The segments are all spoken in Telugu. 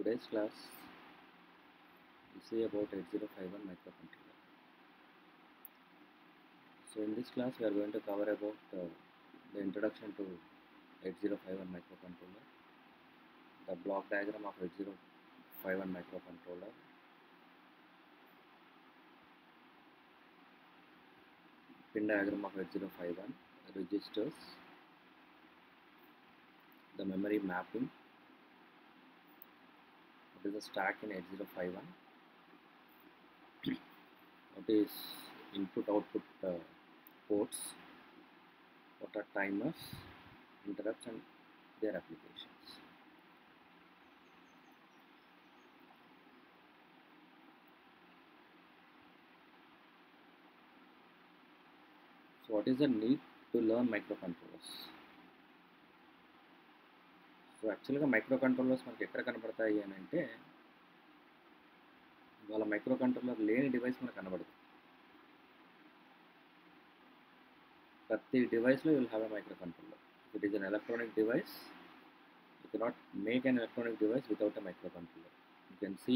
today's class we'll see about 8051 microcontroller. So in this class we are going to cover about uh, the introduction to 8051 microcontroller, the block diagram of 8051 microcontroller, pin diagram of 8051, registers, the memory mapping, what is the stack in 8051 what is input output uh, ports what are timers interrupts and their applications so what is the need to learn microcontrollers so యాక్చువల్గా మైక్రో కంట్రోలర్స్ మనకి ఎక్కడ కనబడతాయి అని అంటే వాళ్ళ మైక్రో కంట్రోలర్ లేని డివైస్ మనకు కనబడదు ప్రతి డివైస్లో will have a micro controller it is an electronic device you cannot make an electronic device without a micro controller you can see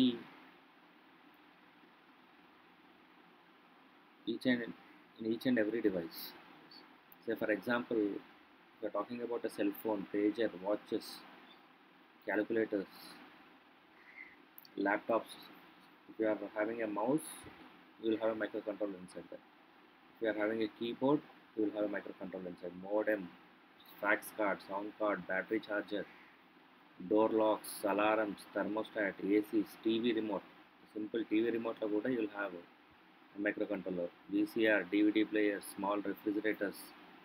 each and in each and every device. Say, for example, if you're talking about a cell phone, pager, watches, calculators, laptops, if you are having a mouse, you will have a microcontroller inside that. If you are having a keyboard, you will have a microcontroller inside. Modem, fax card, sound card, battery charger, door locks, alarms, thermostat, ACs, TV remote. Simple TV remote lo kuda you will have a microcontroller. VCR, DVD players, small refrigerators,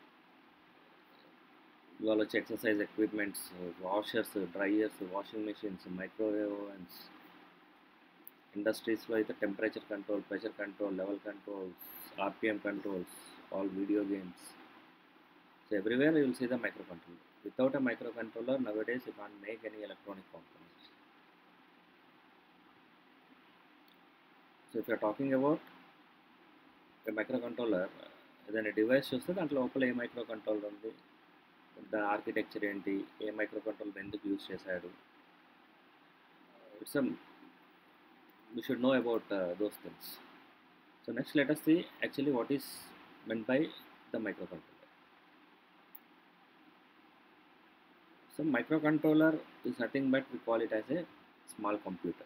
ఇవాళ వచ్చే exercise equipments washers dryers washing machines microwave ovens ఇండస్ట్రీస్లో అయితే temperature control pressure control level controls RPM controls all video games so everywhere you will see the micro microcontroller without a micro microcontroller nowadays you can't make any electronic components so if you're talking about microcontroller ఏదైనా డివైస్ చూస్తే దాంట్లో లోపల ఏ మైక్రో కంట్రోలర్ ఉంది దాని ఆర్కిటెక్చర్ ఏంటి ఏ మైక్రో కంట్రోలర్ ఎందుకు యూజ్ చేశాడు it's we should know about those things so next let us see actually what is men by the micro controller so micro microcontroller is nothing but we call it as a small computer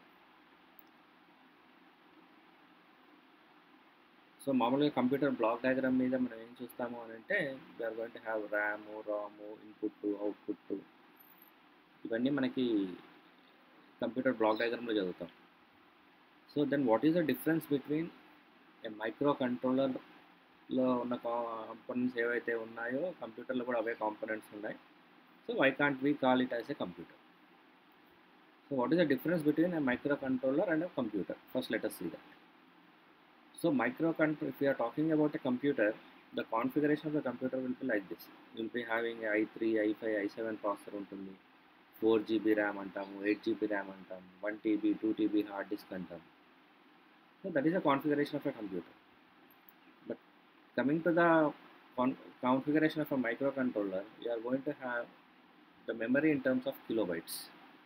so మామూలుగా కంప్యూటర్ బ్లాక్ డయాగ్రామ్ మీద మనం ఏం చూస్తాము అని అంటే we are going to have RAM రాము ఇన్పుట్ అవుట్పుట్ ఇవన్నీ మనకి కంప్యూటర్ బ్లాక్ డయాగ్రామ్లో చదువుతాం so then what is the difference between a మైక్రో కంట్రోలర్లో ఉన్న కాంపోనెంట్స్ ఏవైతే ఉన్నాయో కంప్యూటర్లో కూడా అవే కాంపోనెంట్స్ ఉన్నాయి so why can't we call it as a computer so what is the difference between a micro controller and a computer first letters see that So microcontroller, if you are talking about a computer, the configuration of the computer will be like this. You will be having a i3, i5, i7 processor ఉంటుంది ఫోర్ జీబీ ర్యామ్ అంటాము ఎయిట్ జీబీ ర్యామ్ అంటాము one TB two TB hard disk అంటాము so that is the configuration of a computer but coming to the configuration of a micro controller you are going to have the memory in terms of kilobytes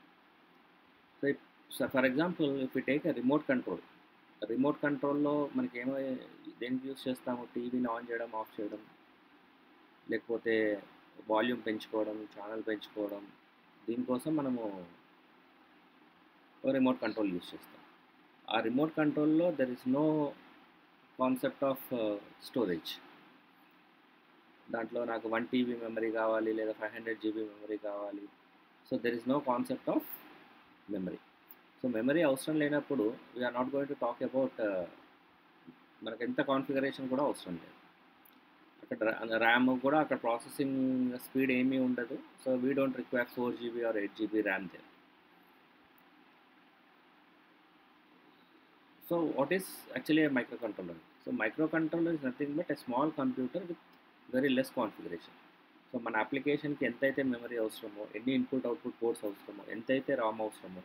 so for example if you take a remote control remote కంట్రోల్లో మనకి ఏమో దేనికి యూస్ చేస్తాము టీవీని ఆన్ చేయడం ఆఫ్ చేయడం లేకపోతే వాల్యూమ్ పెంచుకోవడం ఛానల్ పెంచుకోవడం దీనికోసం మనము రిమోట్ కంట్రోల్ యూస్ చేస్తాం ఆ రిమోట్ కంట్రోల్లో there is no concept of storage దాంట్లో నాకు వన్ టీబీ మెమరీ కావాలి లేదా ఫైవ్ హండ్రెడ్ జీబీ మెమరీ కావాలి so there is no concept of memory so memory అవసరం లేనప్పుడు we're not going to talk about మనకి ఎంత కాన్ఫిగరేషన్ కూడా అవసరం లేదు అక్కడ ర్యామ్ కూడా అక్కడ ప్రాసెసింగ్ స్పీడ్ ఏమీ ఉండదు so we don't require four GB or eight GB RAM దే so what is actually a micro controller so micro controller is nothing but a small computer with very less configuration so మన అప్లికేషన్కి ఎంతైతే మెమరీ అవసరమో ఎన్ని ఇన్పుట్ అవుట్పుట్ పోర్ట్స్ అవసరమో ఎంతైతే రామ్ అవసరమో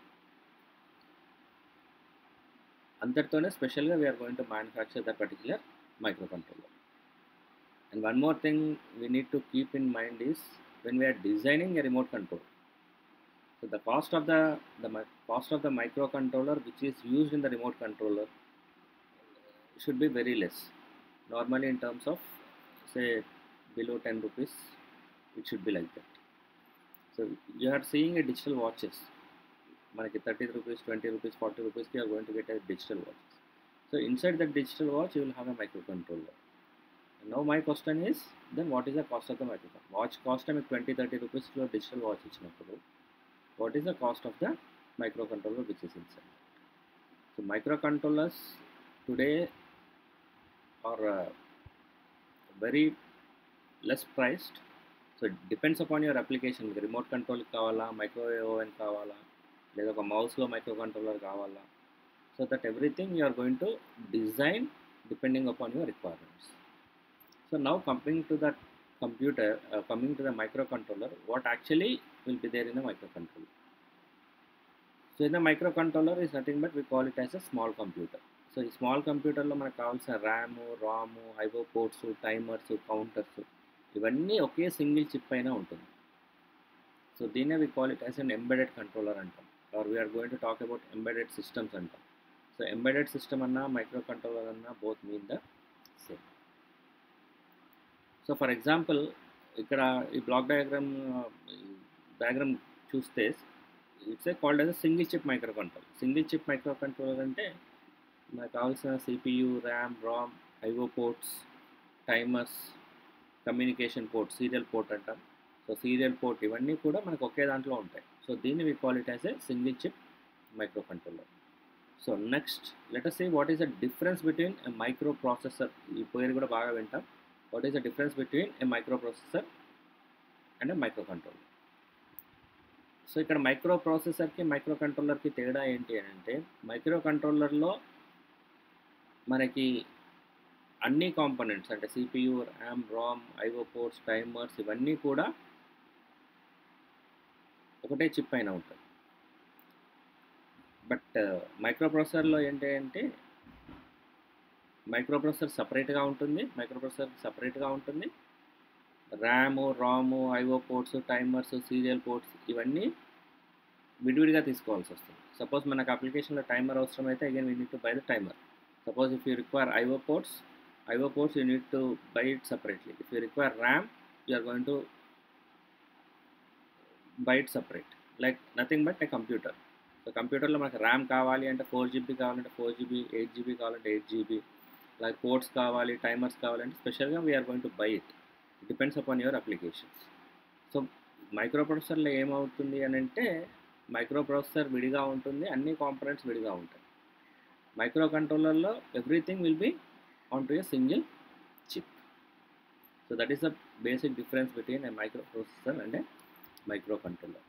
అంతటితోనే స్పెషల్గా we're going to manufacture the particular micro controller and one more thing we need to keep in mind is when we're designing a remote control so the cost of the the mi- cost of the microcontroller which is used in the remote controller should be very less normally in terms of say below 10 rupees it should be like that so you are seeing a digital watches మనకి thirty rupees twenty rupees forty రూపీస్కి are going to get a digital watches so inside that digital watch you will have a micro controller no my question is then what is the cost of the micro watch cost మీకు ట్వంటీ థర్టీ రూపీస్లో డిజిటల్ వాచ్ ఇచ్చినప్పుడు what is the cost of the micro controller which is inside so micro controllers today are very less priced so depends upon your application మీకు రిమోట్ కంట్రోల్ కావాలా మైక్రోవేవ్ ఓవెన్ కావాలా లేదా ఒక మౌస్లో మైక్రో కంట్రోలర్ కావాలా so that everything you are going to design depending upon your requirements so now coming to that computer uh, coming to the microcontroller what actually will be there in the microcontroller so in the microcontroller is nothing but we call it as a small computer so ఈ స్మాల్ కంప్యూటర్లో మనకు కావాల్సిన RAM ROM IO ports timers counters ఇవన్నీ ఒకే సింగిల్ చిప్ పైన ఉంటుంది సో దీన్నే we call it as an embedded controller అంటాం or we're going to talk about embedded systems అంటాం సో ఎంబెడెడ్ సిస్టమ్ అన్నా మైక్రో కంట్రోలర్ అన్నా both mean the same so for example ఇక్కడ ఈ బ్లాక్ డయాగ్రామ్ డయాగ్రామ్ చూస్తే it's a called as single chip micro control single chip micro controller అంటే మనకు కావాల్సిన CPU RAM ROM IO ports timers communication port serial port అంటాం సో సీరియల్ పోర్ట్ ఇవన్నీ కూడా మనకు ఒకే దాంట్లో ఉంటాయి సో దీన్ని we call it as a single chip micro controller so next let us see what is the difference between a micro processor ఈ పేరు కూడా బాగా వింటాం what is the difference between a micro processor and a micro controller so ఇక్కడ మైక్రో ప్రాసెసర్కి మైక్రో కంట్రోలర్కి తేడా ఏంటి అని అంటే మైక్రో కంట్రోలర్లో మనకి అన్ని కాంపోనెంట్స్ అంటే CPU RAM ROM IO ports timers ఇవన్నీ కూడా ఒకటే చిప్ పైన ఉంటుంది బట్ మైక్రో ప్రాసెసర్లో ఏంటి అంటే మైక్రో ప్రాసెసర్ సపరేట్గా ఉంటుంది మైక్రో ప్రాసెసర్ సపరేట్గా ఉంటుంది RAM ROM IO ports timers serial ports ఇవన్నీ విడివిడిగా తీసుకోవాల్సి వస్తుంది సపోజ్ మనకు అప్లికేషన్లో టైమర్ అవసరం అయితే again we need to buy the timer suppose if you require IO ports IO ports you need to buy it separately if you require RAM you are going to buy it separate like nothing but a computer so కంప్యూటర్లో మనకు ర్యామ్ కావాలి అంటే ఫోర్ జీబీ కావాలంటే ఫోర్ జీబీ ఎయిట్ జీబీ కావాలంటే ఎయిట్ జీబీ లైక్ పోర్ట్స్ కావాలి టైమర్స్ కావాలంటే స్పెషల్గా we're going to buy it depends upon your applications so micro ప్రాసెసర్లో ఏమవుతుంది అని అంటే మైక్రో ప్రాసెసర్ విడిగా ఉంటుంది అన్ని కాంపనెంట్స్ విడిగా ఉంటాయి మైక్రో కంట్రోలర్లో everything will be on to a single chip so that is the basic difference between a micro processor and a micro controller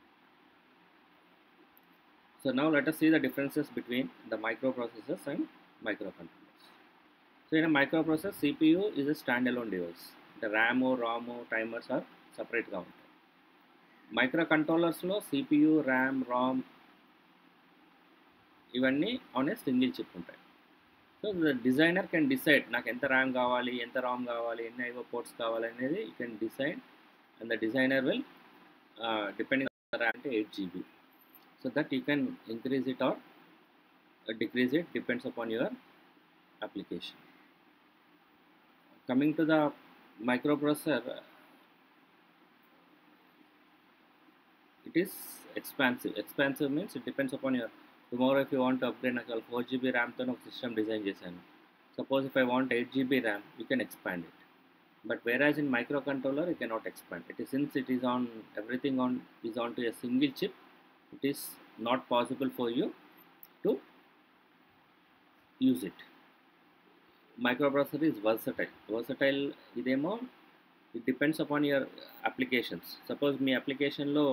So now let us see the differences between the microprocessors and microcontrollers. So in a microprocessor, CPU is a standalone device. The RAM, ROM, timers are separate గా ఉంటాయి మైక్రోకంట్రోలర్స్లో సిపియు ర్యామ్ రామ్ ఇవన్నీ ఆన్ ఏ సింగిల్ చిప్ ఉంటాయి so the designer can decide నాకు ఎంత ర్యామ్ కావాలి ఎంత రామ్ కావాలి ఎన్ని ఐవో పోర్ట్స్ కావాలి అనేది you can decide and the designer will depending RAM అంటే eight GB so that you can increase it or decrease it depends upon your application coming to the microprocessor it is expansive expansive means it depends upon your tomorrow if you want to upgrade నాకు ఫోర్ జీబీ ర్యామ్తో ఒక సిస్టమ్ డిజైన్ చేశాను suppose if I want eight GB RAM you can expand it but whereas in microcontroller you cannot expand it is since it is on everything on is onto a single chip it is not possible for you to use it microprocessor is versatile versatile ఇదేమో it depends upon your applications suppose మీ అప్లికేషన్లో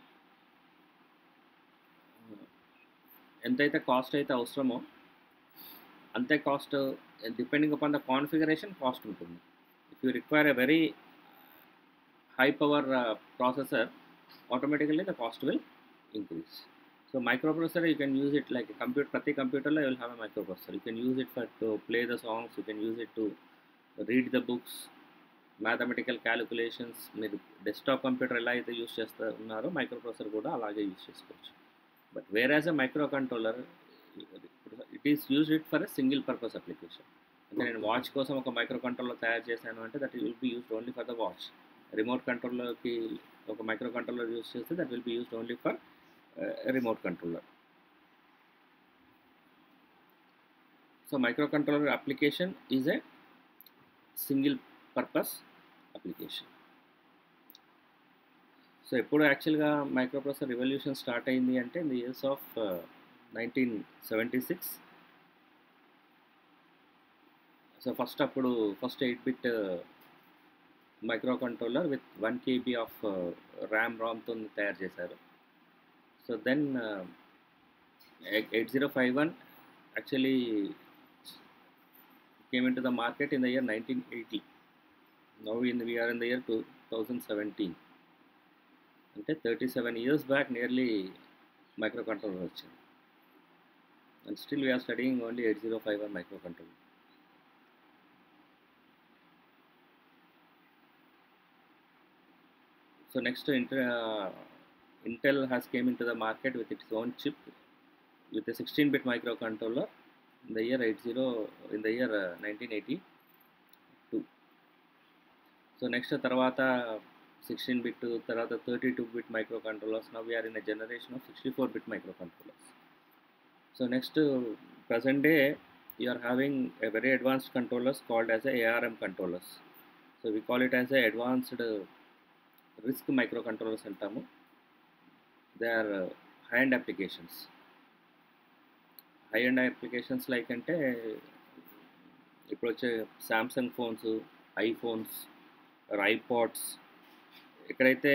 ఎంతైతే కాస్ట్ అయితే అవసరమో అంతే cost depending upon the configuration cost ఉంటుంది if you require a very high power processor automatically the cost will increase. So microprocessor you can use it like a computer. Prati computer you will have a microprocessor. You can use it for to play the songs. You can use it to read the books. Mathematical calculations మీరు డెస్క్టాప్ కంప్యూటర్ ఎలా అయితే యూస్ చేస్తూ ఉన్నారో మైక్రో ప్రాసెసర్ కూడా అలాగే యూస్ చేసుకోవచ్చు but whereas a micro controller it is use it for a single purpose application అంటే నేను వాచ్ కోసం ఒక మైక్రో కంట్రోలర్ తయారు చేశాను అంటే that will be used only for the watch remote కంట్రోలర్కి ఒక మైక్రో కంట్రోలర్ యూస్ చేస్తే that will be used only for remote controller so micro controller application is a single purpose application so ఎప్పుడు యాక్చువల్గా మైక్రో ప్రాసెసర్ రివల్యూషన్ స్టార్ట్ అయింది అంటే in the years of nineteen seventy six so first అప్పుడు first eight bit micro controller with one KB of RAM రామ్తో తయారు చేశారు so than eight zero five one actually came into the market in the year 1980. Now in the, we are in the year 2017. అంటే thirty seven years back nearly micro controller వచ్చింది and still we're studying only eight zero five one micro controller so next inter Intel has came into the market with its own chip with sixteen bit micro controller in the year 80 in the year uh, 1982 so next తర్వాత 16 bit తర్వాత 32 bit microcontrollers now we are in a generation of 64 bit microcontrollers so next present day you are having a very advanced controllers called as a ARM controllers so we call it as a advanced uh, risk microcontrollers అంటాము they are uh, high end applications high end applications like అంటే ఇప్పుడు వచ్చే శాంసంగ్ ఫోన్స్ ఐఫోన్స్ ఐపాడ్స్ ఎక్కడైతే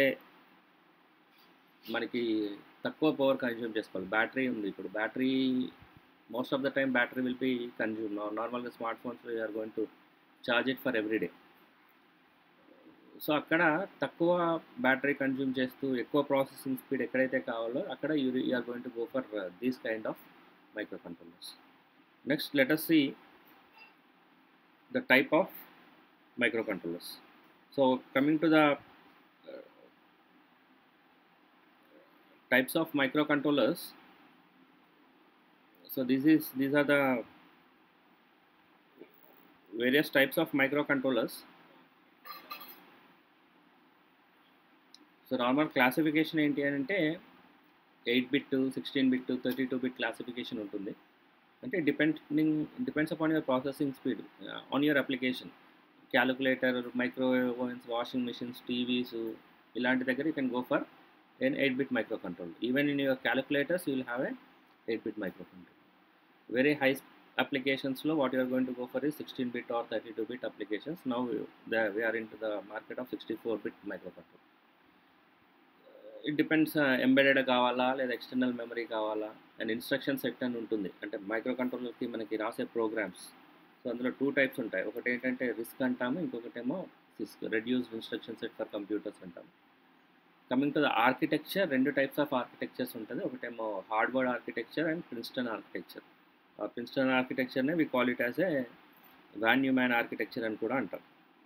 మనకి తక్కువ పవర్ కన్జ్యూమ్ చేసుకోవాలి బ్యాటరీ ఉంది ఇప్పుడు battery most of the time battery will be consume నార్మల్గా smart phones are going to charge it for every day so అక్కడ తక్కువ బ్యాటరీ కన్జ్యూమ్ చేస్తూ ఎక్కువ ప్రాసెసింగ్ స్పీడ్ ఎక్కడైతే కావాలో అక్కడ you are going to go for these kind of microcontrollers. Next, let us see the type of microcontrollers. So, coming to the uh, types of microcontrollers. So, this is these are the various types of microcontrollers. So, normal classification ఏంటి అంటే eight bit sixteen bit thirty two bit classification ఉంటుంది అంటే depending depends upon your processing speed on your application calculator microwave ovens washing machines TVs ఇలాంటి దగ్గర you can go for an eight bit micro control even in your calculators you will have a eight bit micro control very high అప్లికేషన్స్లో what you're going to go for ఈ sixteen bit or thirty two bit applications now the we are into the market of sixty four bit micro control it depends embedded కావాలా లేదా ఎక్స్టర్నల్ మెమరీ కావాలా అండ్ ఇన్స్ట్రక్షన్ సెట్ అని ఉంటుంది అంటే మైక్రో కంట్రోలర్కి మనకి రాసే ప్రోగ్రామ్స్ సో అందులో టూ టైప్స్ ఉంటాయి ఒకటి ఏంటంటే రిస్క్ అంటాము ఇంకొకటేమో CISC reduced instruction set for computers అంటాము కమింగ్ టు ద ఆర్కిటెక్చర్ రెండు టైప్స్ ఆఫ్ ఆర్కిటెక్చర్స్ ఉంటుంది ఒకటేమో Harvard architecture and Princeton architecture ఆ ప్రిన్స్టన్ ఆర్కిటెక్చర్నే we call it as A Von Neumann architecture అని కూడా అంటాం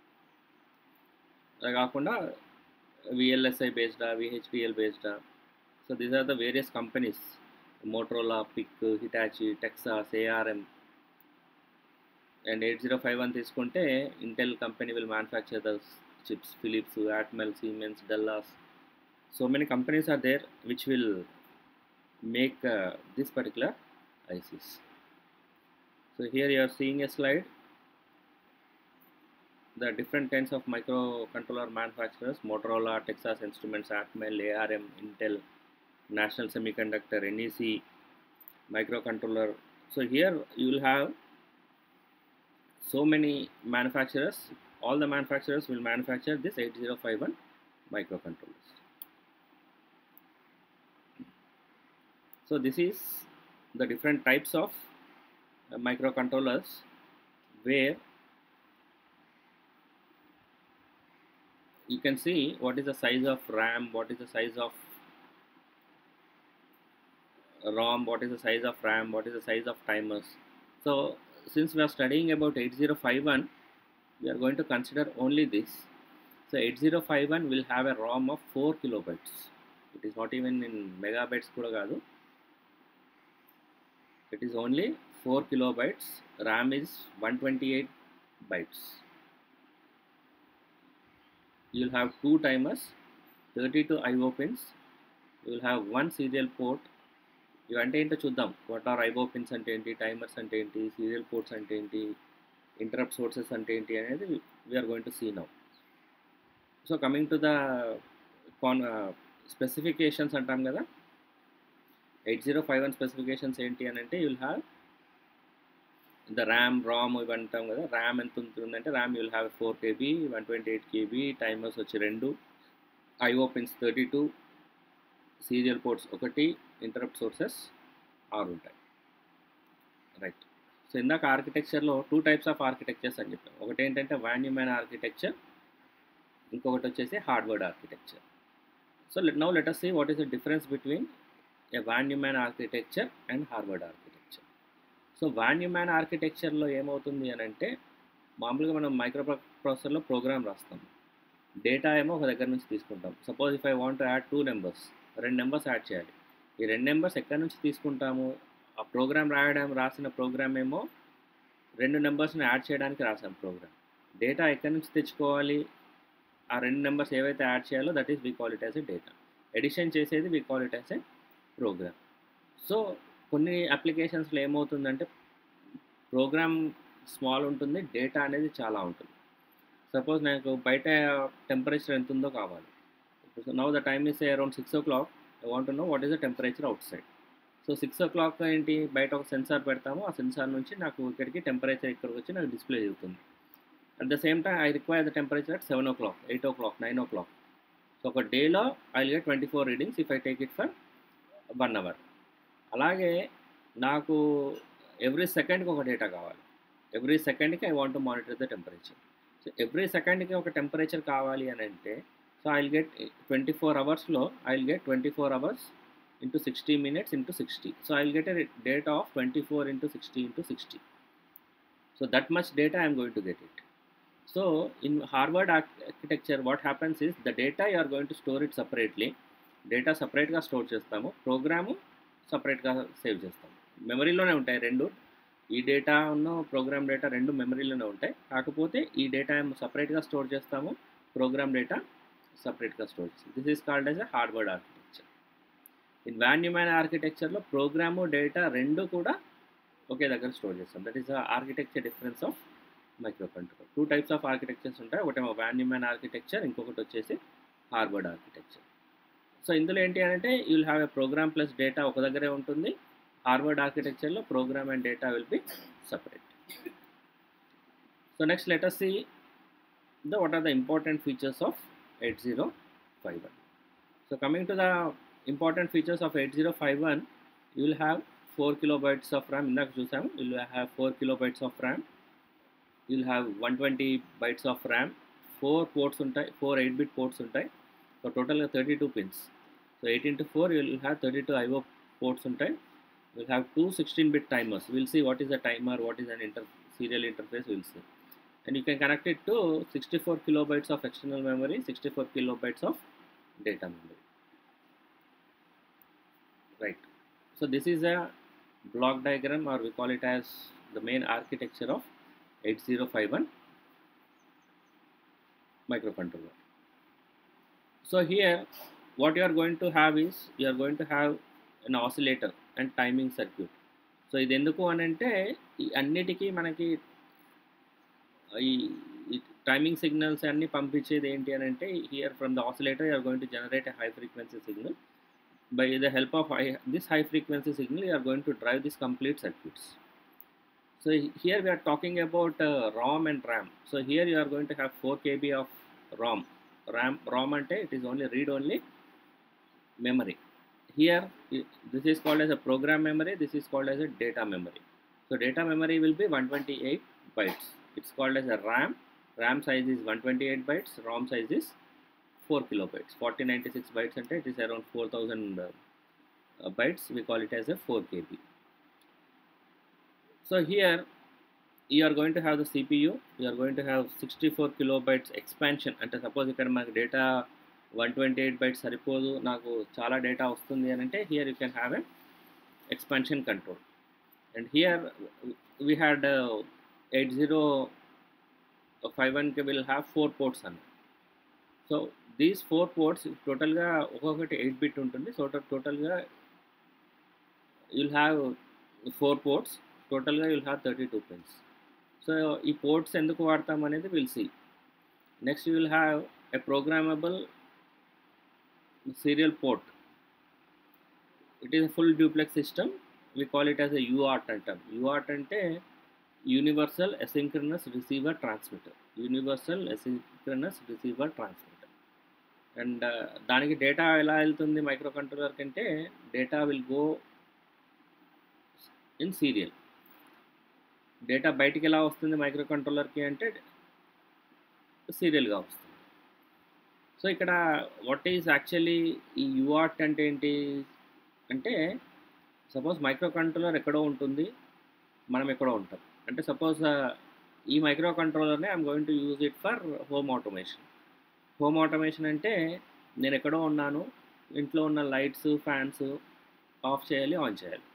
అలా కాకుండా VLSI based, VHDL based. So these are the various companies: Motorola, PIC, Hitachi, Texas, ARM. And 8051 తీసుకుంటే Intel company will manufacture the chips Philips Atmel Siemens Dallas so many companies are there which will make this particular ICs so here you are seeing a slide the different kinds of microcontroller manufacturers Motorola, Texas Instruments, Atmel, ARM, Intel, National Semiconductor, NEC, microcontroller. So here you will have so many manufacturers. All the manufacturers will manufacture this 8051 microcontrollers. So this is the different types of uh, microcontrollers where you can see what is the size of RAM, what is the size of ROM, what is the size of RAM, what is the size of timers. So since we are studying about 8051, we are going to consider only this. So 8051 will have a ROM of 4 kilobytes. It is not even in megabytes కూడా కాదు it is only 4 kilobytes ram is 128 bytes you will have two timers 32 IO pins you will have one serial port ఇవంటే ఏంటో చూద్దాం వాట్ ఆర్ ఐబో పిన్స్ అంటే ఏంటి టైమర్స్ అంటే ఏంటి సీరియల్ పోర్ట్స్ అంటే ఏంటి ఇంటరప్ట్ సోర్సెస్ అంటే ఏంటి అనేది we're going to see now so coming to the con specifications అంటాం కదా eight zero five one specifications ఏంటి అని అంటే you'll have the RAM ROM ఇవి అంటాం కదా ర్యామ్ ఎంత ఉంటుందంటే RAM you'll have four KB one twenty eight KB timers వచ్చి రెండు IO pins thirty two serial ports ఒకటి ఇంటరప్ట్ సోర్సెస్ ఆరు ఉంటాయి రైట్ సో ఇందాక ఆర్కిటెక్చర్లో టూ టైప్స్ ఆఫ్ ఆర్కిటెక్చర్స్ అని చెప్పాను ఒకటి ఏంటంటే వాన్యూమ్యాన్ ఆర్కిటెక్చర్ ఇంకొకటి వచ్చేసి Harvard architecture so let now let us see what is the difference between a Von Neumann architecture and Harvard architecture so Von Neumann ఆర్కిటెక్చర్లో ఏమవుతుంది అని అంటే మామూలుగా మనం మైక్రో ప్రాసెసర్లో ప్రోగ్రామ్ రాస్తాం డేటా ఏమో ఒక దగ్గర నుంచి తీసుకుంటాం suppose if I want add two numbers రెండు నెంబర్స్ యాడ్ చేయాలి ఈ రెండు నెంబర్స్ ఎక్కడి నుంచి తీసుకుంటాము ఆ ప్రోగ్రామ్ రాయడం రాసిన ప్రోగ్రామ్ ఏమో రెండు నెంబర్స్ని యాడ్ చేయడానికి రాసాం ప్రోగ్రామ్ డేటా ఎక్కడి నుంచి తెచ్చుకోవాలి ఆ రెండు నెంబర్స్ ఏవైతే యాడ్ చేయాలో that is we call it as a data addition చేసేది we call it as a program so కొన్ని అప్లికేషన్స్లో ఏమవుతుందంటే ప్రోగ్రామ్ స్మాల్ ఉంటుంది డేటా అనేది చాలా ఉంటుంది సపోజ్ నాకు బయట టెంపరేచర్ ఎంత ఉందో కావాలి now the time is around six o'clock I want know what is the temperature outside so six o'clock ఏంటి బయట ఒక సెన్సార్ పెడతాము ఆ సెన్సార్ నుంచి నాకు ఇక్కడికి టెంపరేచర్ ఇక్కడికి వచ్చి నాకు డిస్ప్లే అవుతుంది at the same time I require the temperature at seven o'clock eight o'clock nine o'clock so ఒక డేలో I get twenty four readings if I take it for one hour అలాగే నాకు ఎవ్రీ సెకండ్కి ఒక డేటా కావాలి ఎవ్రీ సెకండ్కి I want monitor the temperature so every సెకండ్కి ఒక టెంపరేచర్ కావాలి అని అంటే so I get twenty four అవర్స్లో I get twenty four hours into sixty minutes into sixty so I get a data of twenty four into sixty into sixty so that much data I'm going to get it so in Harvard architecture what happens is the data you are going to store it separately data సపరేట్గా స్టోర్ చేస్తాము ప్రోగ్రాము సపరేట్గా సేవ్ చేస్తాము మెమరీలోనే ఉంటాయి రెండు ఈ డేటా ఉన్న ప్రోగ్రామ్ డేటా రెండు మెమరీలోనే ఉంటాయి కాకపోతే ఈ డేటా సపరేట్గా స్టోర్ చేస్తాము ప్రోగ్రామ్ డేటా సపరేట్గా స్టోర్ చేస్తాం this is called as a Harvard architecture in von Neumann ఆర్కిటెక్చర్లో ప్రోగ్రాము డేటా రెండు కూడా ఒకే దగ్గర స్టోర్ చేస్తాం that is the architecture difference of micro control two types of architectures ఉంటాయి ఒకటేమో వాన్యూమ్యాన్ ఆర్కిటెక్చర్ ఇంకొకటి వచ్చేసి హార్వర్డ్ ఆర్కిటెక్చర్ సో ఇందులో ఏంటి అంటే you will have a program plus data ఒక దగ్గరే ఉంటుంది హార్వర్డ్ ఆర్కిటెక్చర్లో program and data will be separate so next letter C the what are the important features of eight zero five one so coming to the important features of eight zero five one you will have four kilobytes of RAM ఇందాక చూసాము you will have four kilobytes of RAM you will have one twenty bytes of RAM four ports ఉంటాయి ఫోర్ ఎయిట్ బిట్ పోర్ట్స్ ఉంటాయి సో టోటల్గా thirty two pins so eight into four you will have thirty two IO ports ఉంటాయి will have two sixteen bit timers will see what is the timer what is an inter serial interface will see and you can connect it to 64 kilobytes of external memory 64 kilobytes of data memory right so this is a block diagram or we call it as the main architecture of 8051 microcontroller so here what you are going to have is you are going to have an oscillator and timing circuit so ఇది ఎందుకు అని అంటే ఈ అన్నిటికీ మనకి ఈ టైమింగ్ సిగ్నల్స్ అన్ని పంపించేది ఏంటి అని అంటే here from the oscillator you're going to generate high frequency signal by the help of high this high frequency signal you're going to drive this complete circuits so here we're talking about ROM and RAM so here you are going to have four KB of ROM RAM ROM అంటే it is only read only memory here i- this is called as a program memory this is called as a data memory so data memory will be 128 bytes it's called as a ram ram size is 128 bytes rom size is 4 kilobytes 4096 bytes and it is around 4000 uh, uh, bytes we call it as a 4 kb so here you are going to have the CPU, you are going to have 64 kilobytes expansion అంటే సపోజ్ ఇక్కడ మనకు data one twenty eight bytes సరిపోదు నాకు చాలా డేటా వస్తుంది అని అంటే here you can have a expansion control and here we had eight zero five వన్కి విల్ హ్యావ్ ఫోర్ పోర్ట్స్ అన్న సో దీస్ ఫోర్ పోర్ట్స్ టోటల్గా ఒక్కొక్కటి ఎయిట్ బిట్ ఉంటుంది సో టోటల్గా యుల్ హ్యావ్ ఫోర్ పోర్ట్స్ టోటల్గా you'll have thirty two pins so ఈ పోర్ట్స్ ఎందుకు వాడతాం అనేది will see next will have a programmable serial port it is full duplex system we call it as a UART అంటాం యూఆర్ట్ అంటే universal asynchronous receiver transmitter universal asynchronous receiver transmitter and దానికి డేటా ఎలా వెళ్తుంది మైక్రో కంట్రోలర్ కంటే data will go in serial data బయటికి ఎలా వస్తుంది మైక్రో కంట్రోలర్కి అంటే సీరియల్గా వస్తుంది సో ఇక్కడ వాట్ ఈజ్ యాక్చువల్లీ ఈ యూఆర్ట్ అంటే ఏంటి అంటే సపోజ్ మైక్రో కంట్రోలర్ ఎక్కడో ఉంటుంది మనం ఎక్కడో ఉంటాం అంటే సపోజ్ ఈ మైక్రో కంట్రోలర్నే I'm going to use it for home automation home automation అంటే నేను ఎక్కడో ఉన్నాను ఇంట్లో ఉన్న లైట్స్ ఫ్యాన్స్ ఆఫ్ చేయాలి ఆన్ చేయాలి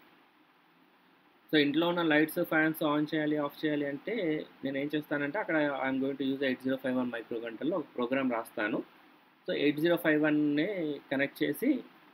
సో ఇంట్లో ఉన్న లైట్స్ ఫ్యాన్స్ ఆన్ చేయాలి ఆఫ్ చేయాలి అంటే నేను ఏం చేస్తానంటే అక్కడ I'm going to use eight zero five one micro గంటల్లో ఒక ప్రోగ్రామ్ రాస్తాను సో ఎయిట్ జీరో ఫైవ్ వన్నే కనెక్ట్ చేసి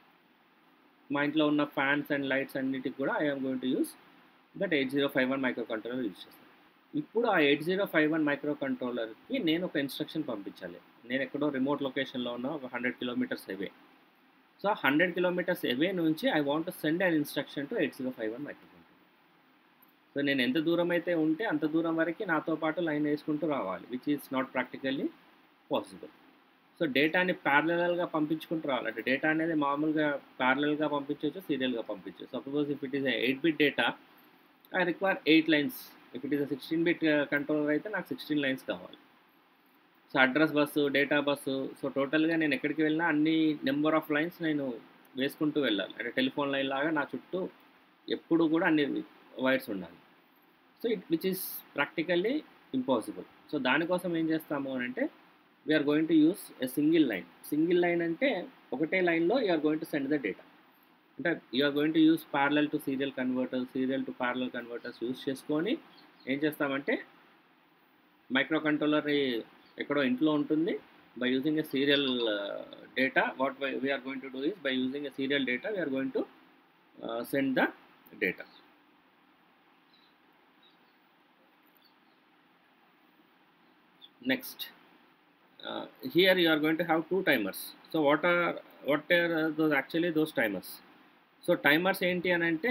మా ఇంట్లో ఉన్న ఫ్యాన్స్ అండ్ లైట్స్ అన్నిటికి కూడా I'm going to use that eight zero five one micro controller use చేస్తాను ఇప్పుడు ఆ eight zero five one micro కంట్రోలర్కి నేను ఒక ఇన్స్ట్రక్షన్ పంపించాలి నేను ఎక్కడో రిమోట్ లొకేషన్లో ఉన్న ఒక hundred kilometres away so hundred kilometres away నుంచి I want send an instruction to eight zero five one micro controller so నేను ఎంత దూరం అయితే ఉంటే అంత దూరం వరకు నాతో పాటు లైన్ వేసుకుంటూ రావాలి which is not practically possible so డేటాని ప్యారలల్గా పంపించుకుంటూ రావాలి అంటే డేటా అనేది మామూలుగా ప్యారలల్గా పంపించవచ్చు సీరియల్గా పంపించవచ్చు suppose if it is eight bit data I require eight lines if it is sixteen bit controller అయితే నాకు సిక్స్టీన్ లైన్స్ కావాలి so address bus data bus so టోటల్గా నేను ఎక్కడికి వెళ్ళినా అన్ని నెంబర్ ఆఫ్ లైన్స్ నేను వేసుకుంటూ వెళ్ళాలి అంటే టెలిఫోన్ లైన్ లాగా నా చుట్టూ ఎప్పుడు కూడా అన్ని వైర్స్ ఉండాలి so it which is practically impossible so దానికోసం ఏం చేస్తాము అని అంటే we are going to use a single line single line అంటే ఒకటే లైన్లో you're going to send the data అంటే you're going to use parallel to serial converters serial to parallel converters use చేసుకొని ఏం చేస్తామంటే మైక్రో కంట్రోలర్ ఎక్కడో ఇంట్లో ఉంటుంది by using a serial data what we're going to do is by using a serial data we're going to send the data next uh, here you are going to have two timers so what are what are those actually those timers so timers ఏంటి అని అంటే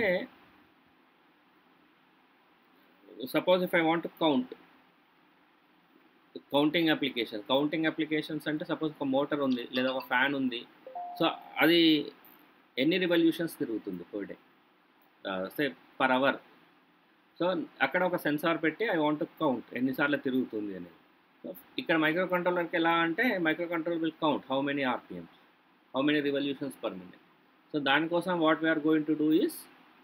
suppose if I want count counting application counting applications అంటే సపోజ్ ఒక మోటార్ ఉంది లేదా ఒక ఫ్యాన్ ఉంది సో అది ఎన్ని రివల్యూషన్స్ తిరుగుతుంది per day say per hour so అక్కడ ఒక సెన్సార్ పెట్టి ఐ వాంట్ కౌంట్ ఎన్నిసార్లు తిరుగుతుంది అనేది ఇక్కడ మైక్రో కంట్రోలర్కి ఎలా అంటే micro control will count how many RPMs how many revolutions per minute so దానికోసం what we're going to do is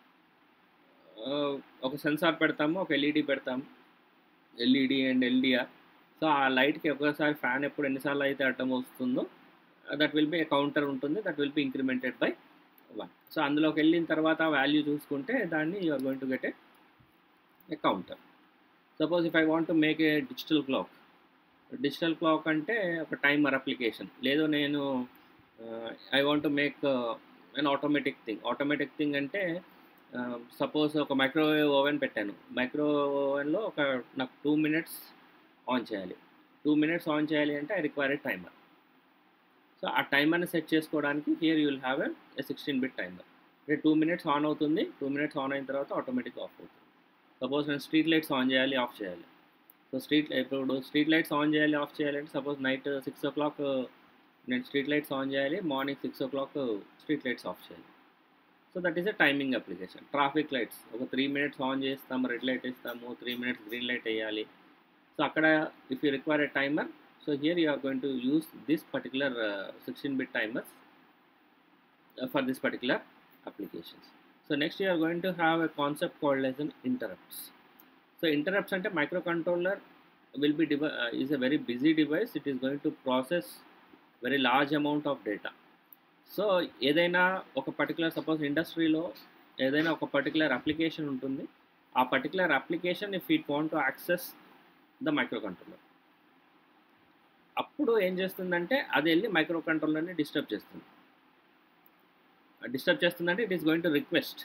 ఒక సెన్సార్ పెడతాము ఒక ఎల్ఈడి పెడతాము ఎల్ఈడి అండ్ ఎల్డిఆర్ సో ఆ లైట్కి ఒకసారి ఫ్యాన్ ఎప్పుడు ఎన్నిసార్లు అయితే అడ్డం వస్తుందో దట్ విల్ బి కౌంటర్ ఉంటుంది that will be incremented by one so అందులోకి వెళ్ళిన తర్వాత వాల్యూ చూసుకుంటే దాన్ని you are going to get a counter suppose if I want to make a digital clock digital clock అంటే ఒక టైమర్ అప్లికేషన్ లేదు నేను I want to make an automatic thing automatic thing అంటే సపోజ్ ఒక మైక్రోవేవ్ ఓవెన్ పెట్టాను మైక్రోవేవ్ ఓవెన్లో ఒక నాకు టూ మినిట్స్ ఆన్ చేయాలి టూ మినిట్స్ ఆన్ చేయాలి అంటే I require a timer so ఆ టైమర్ని సెట్ చేసుకోవడానికి here you will have a sixteen bit timer అంటే టూ మినిట్స్ ఆన్ అవుతుంది టూ మినిట్స్ ఆన్ అయిన తర్వాత ఆటోమేటిక్ ఆఫ్ అవుతుంది సపోజ్ నేను స్ట్రీట్ లైట్స్ ఆన్ చేయాలి ఆఫ్ చేయాలి సో స్ట్రీట్ ఇప్పుడు స్ట్రీట్ లైట్స్ ఆన్ చేయాలి ఆఫ్ చేయాలి అంటే suppose night six o'clock నేను స్ట్రీట్ లైట్స్ ఆన్ చేయాలి morning six o'clock street lights off చేయాలి so that is a timing application traffic lights ఒక త్రీ మినిట్స్ ఆన్ చేస్తాము రెడ్ లైట్ ఇస్తాము త్రీ మినిట్స్ గ్రీన్ లైట్ వేయాలి సో అక్కడ if you require a timer so here you are going to use this particular sixteen bit timers for this particular applications so next you are going to have a concept called as an interrupts so interrupts అంటే micro controller will be device is a very busy device it is going to process very large amount of data so ఏదైనా ఒక పర్టికులర్ సపోజ్ ఇండస్ట్రీలో ఏదైనా ఒక పర్టికులర్ అప్లికేషన్ ఉంటుంది ఆ particular application if it want to access the micro controller అప్పుడు ఏం చేస్తుందంటే అది వెళ్ళి మైక్రో కంట్రోలర్ని డిస్టర్బ్ చేస్తుంది డిస్టర్బ్ చేస్తుందంటే it is going to request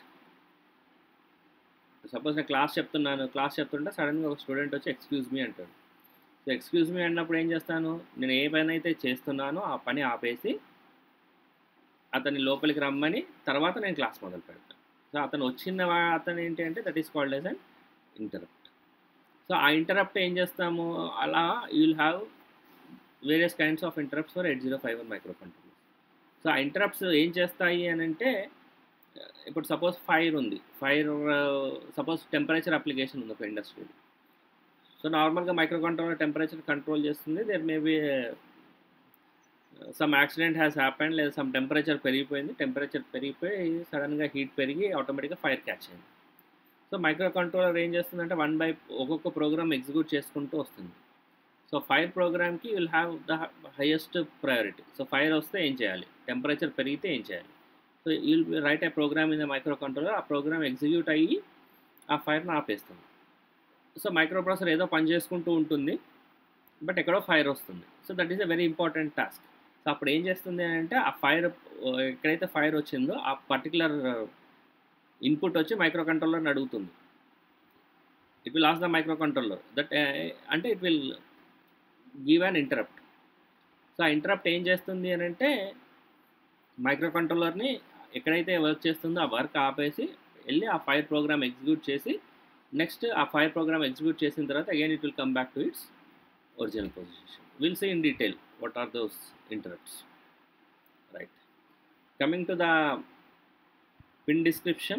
suppose నేను క్లాస్ చెప్తున్నాను క్లాస్ చెప్తుంటే సడన్గా ఒక స్టూడెంట్ వచ్చి ఎక్స్క్యూజ్ మీ అంటాడు సో ఎక్స్క్యూజ్ మీ అన్నప్పుడు ఏం చేస్తాను నేను ఏ పని అయితే చేస్తున్నానో ఆ పని ఆపేసి అతని లోపలికి రమ్మని తర్వాత నేను క్లాస్ మొదలు పెడతాను సో అతను వచ్చిన వా- అతను ఏంటి అంటే that is called as an interrupt so ఆ ఇంటరప్ట్ ఏం చేస్తాము అలా you will have various kinds of interrupts for eight zero five one micro controller so ఆ ఇంటరప్ట్స్ ఏం చేస్తాయి అని అంటే ఇప్పుడు సపోజ్ ఫైర్ ఉంది ఫైర్ సపోజ్ టెంపరేచర్ అప్లికేషన్ ఉంది ఒక ఇండస్ట్రీలో సో నార్మల్గా మైక్రో కంట్రోలర్ టెంపరేచర్ కంట్రోల్ చేస్తుంది there maybe some accident has happened లేదా సమ్ టెంపరేచర్ పెరిగిపోయింది టెంపరేచర్ పెరిగిపోయి సడన్గా హీట్ పెరిగి ఆటోమేటిక్గా ఫైర్ క్యాచ్ అయింది సో మైక్రో కంట్రోలర్ ఏం చేస్తుందంటే వన్ బై ఒక్కొక్క ప్రోగ్రామ్ ఎగ్జిక్యూట్ చేసుకుంటూ వస్తుంది సో ఫైర్ ప్రోగ్రామ్కి will have the highest priority so fire వస్తే ఏం చేయాలి టెంపరేచర్ పెరిగితే ఏం చేయాలి so will write a program in the micro controller ఆ ప్రోగ్రామ్ ఎగ్జిక్యూట్ అయ్యి ఆ ఫైర్ని ఆపేస్తుంది సో మైక్రో ప్రాసెసర్ ఏదో పని చేసుకుంటూ ఉంటుంది బట్ ఎక్కడో ఫైర్ వస్తుంది so that is a very important task so అప్పుడు ఏం చేస్తుంది అని అంటే ఆ ఫైర్ ఎక్కడైతే ఫైర్ వచ్చిందో ఆ పర్టికులర్ ఇన్పుట్ వచ్చి మైక్రో కంట్రోలర్ని అడుగుతుంది it will ask the micro controller that అంటే it will give an interrupt so ఆ ఇంటరప్ట్ ఏం చేస్తుంది అని అంటే మైక్రో కంట్రోలర్ని ఎక్కడైతే వర్క్ చేస్తుందో ఆ వర్క్ ఆపేసి వెళ్ళి ఆ ఫైర్ ప్రోగ్రామ్ ఎగ్జిక్యూట్ చేసి నెక్స్ట్ ఆ ఫైర్ ప్రోగ్రామ్ ఎగ్జిక్యూట్ చేసిన తర్వాత again it will come back to its original position will see in detail what are those interrupts right coming to the pin description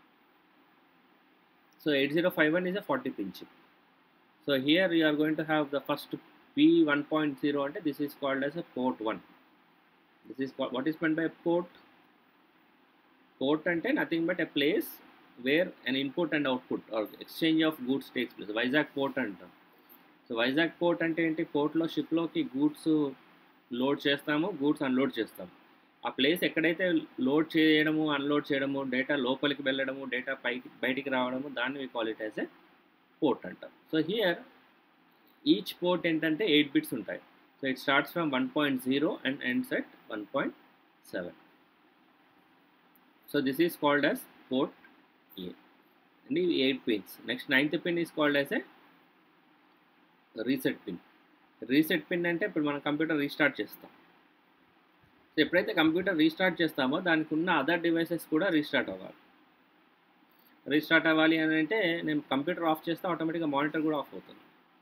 so 8051 is a 40 pin chip so here you are going to have the first p 1.0 and this is called as a port 1 this is called what is meant by port port అంటే nothing but a place where an input and output or exchange of goods takes place Vizag port అంటాం సో వైజాగ్ పోర్ట్ అంటే ఏంటి పోర్ట్లో షిప్లోకి గూడ్స్ లోడ్ చేస్తాము గూడ్స్ అన్లోడ్ చేస్తాము ఆ ప్లేస్ ఎక్కడైతే లోడ్ చేయడము అన్లోడ్ చేయడము డేటా లోపలికి వెళ్ళడము డేటా పైకి బయటికి రావడము దాన్ని we call it as a port అంటాం సో హియర్ ఈచ్ పోర్ట్ ఏంటంటే ఎయిట్ బిట్స్ ఉంటాయి so it starts from one point zero and ends at one point seven so this is called as port A and ఇవి eight pins next ninth pin is called as a reset pin reset pin అంటే ఇప్పుడు మనం కంప్యూటర్ రీస్టార్ట్ చేస్తాం సో ఎప్పుడైతే కంప్యూటర్ రీస్టార్ట్ చేస్తామో దానికి ఉన్న అదర్ డివైసెస్ కూడా రీస్టార్ట్ అవ్వాలి రీస్టార్ట్ అవ్వాలి అని అంటే నేను కంప్యూటర్ ఆఫ్ చేస్తే ఆటోమేటిక్గా మానిటర్ కూడా ఆఫ్ అవుతుంది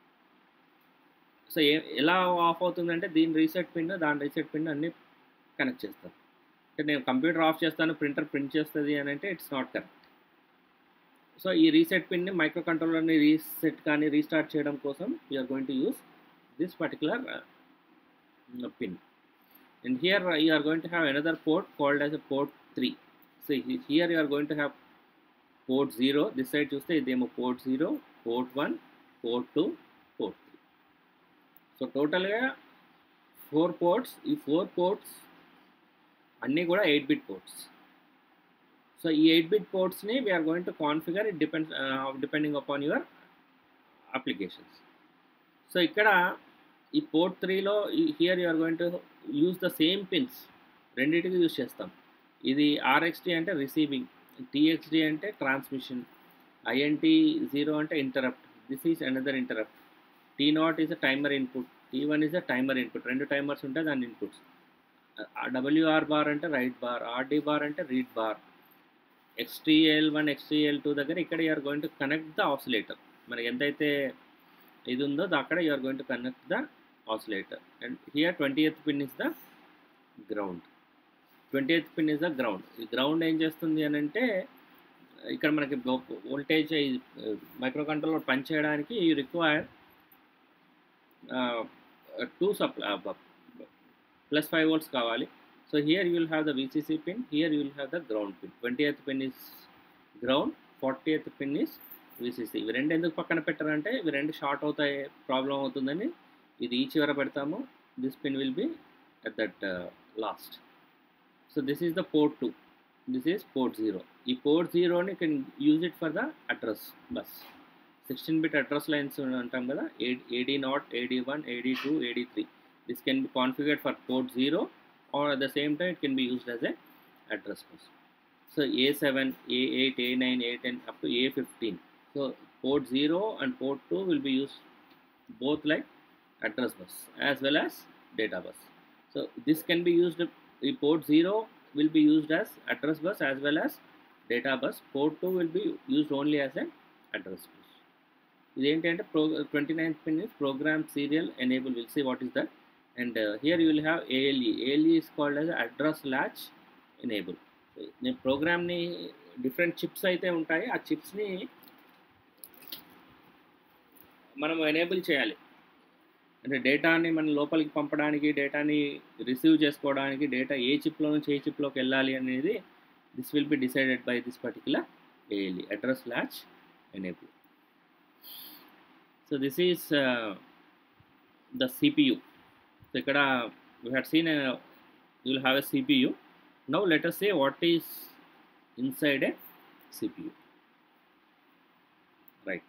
సో ఏ ఎలా ఆఫ్ అవుతుందంటే దీని రీసెట్ పిన్ దాని రీసెట్ పిన్ అన్నీ కనెక్ట్ చేస్తాను అంటే నేను కంప్యూటర్ ఆఫ్ చేస్తాను ప్రింటర్ ప్రింట్ చేస్తుంది అని అంటే ఇట్స్ నాట్ కరెక్ట్ సో ఈ రీసెట్ పిన్ని మైక్రో కంట్రోలర్ని రీసెట్ కానీ రీస్టార్ట్ చేయడం కోసం you're going to use this particular pin and here you are going to have another port called as a port three so here you are going to have port zero this side చూస్తే ఇదేమో port zero port one port two port three so టోటల్గా ఫోర్ పోర్ట్స్ ఈ ఫోర్ పోర్ట్స్ అన్నీ కూడా ఎయిట్ బిట్ పోర్ట్స్ సో ఈ ఎయిట్ బిట్ పోర్ట్స్ని we're going to configure it depends depending upon your applications so ఇక్కడ ఈ పోర్ట్ త్రీలో here you are going to use the same pins రెండింటికి యూస్ చేస్తాం ఇది ఆర్ఎక్స్డి అంటే రిసీవింగ్ టీఎక్స్డి అంటే ట్రాన్స్మిషన్ ఐఎన్టీ జీరో అంటే interrupt this is another interrupt T naught is a timer input T one is a timer input రెండు టైమర్స్ ఉంటాయి దాని ఇన్పుట్స్ డబ్ల్యూఆర్ బార్ అంటే రైట్ బార్ ఆర్డీ బార్ అంటే read bar XTL one XTL two దగ్గర ఇక్కడ you're going to connect the oscillator మనకి ఎంతైతే ఇది ఉందో అక్కడ you're going to connect the oscillator and here twenty eighth pin is the ground twenty eighth pin is the ground ఈ గ్రౌండ్ ఏం చేస్తుంది అని అంటే ఇక్కడ మనకి వోల్టేజ్ మైక్రో కంట్రోలర్ పనిచేయడానికి you require to supply plus five volts కావాలి so here you will have the VCC pin here you will have the ground pin twenty eighth pin is ground forty eighth pin is VCC ఇవి రెండు ఎందుకు పక్కన పెట్టారంటే ఇవి రెండు షార్ట్ అవుతాయి ప్రాబ్లం అవుతుందని ఇది ఈ చివర పెడతాము this pin will be at that last so this is the port two this is port zero ఈ పోర్ట్ జీరోని can use it for the address bus sixteen bit address lines అంటాం కదా AD naught AD one AD two AD three this can be configured for port zero or at the same time it can be used as a address bus so A seven A eight A nine A ten up to A fifteen so port zero and port two will be use both like address bus as well as data bus. So this can be used, the port 0 will be used as address bus as well as data bus. Port 2 will be used only as an address bus. ఇదేంటంటే pro twenty ninth pin is program serial enable will see what is that and here you will have ALE ALE is called as address latch enable నేను ప్రోగ్రామ్ని డిఫరెంట్ చిప్స్ అయితే ఉంటాయి ఆ చిప్స్ని మనం ఎనేబుల్ చేయాలి అంటే డేటాని మన లోపలికి పంపడానికి డేటాని రిసీవ్ చేసుకోవడానికి డేటా ఏ చిప్లో నుంచి ఏ చిప్లోకి వెళ్ళాలి అనేది this will be decided by this particular ALE address latch enable so this is the CPU so ఇక్కడ we had seen you will have a CPU now let us say what is inside a CPU right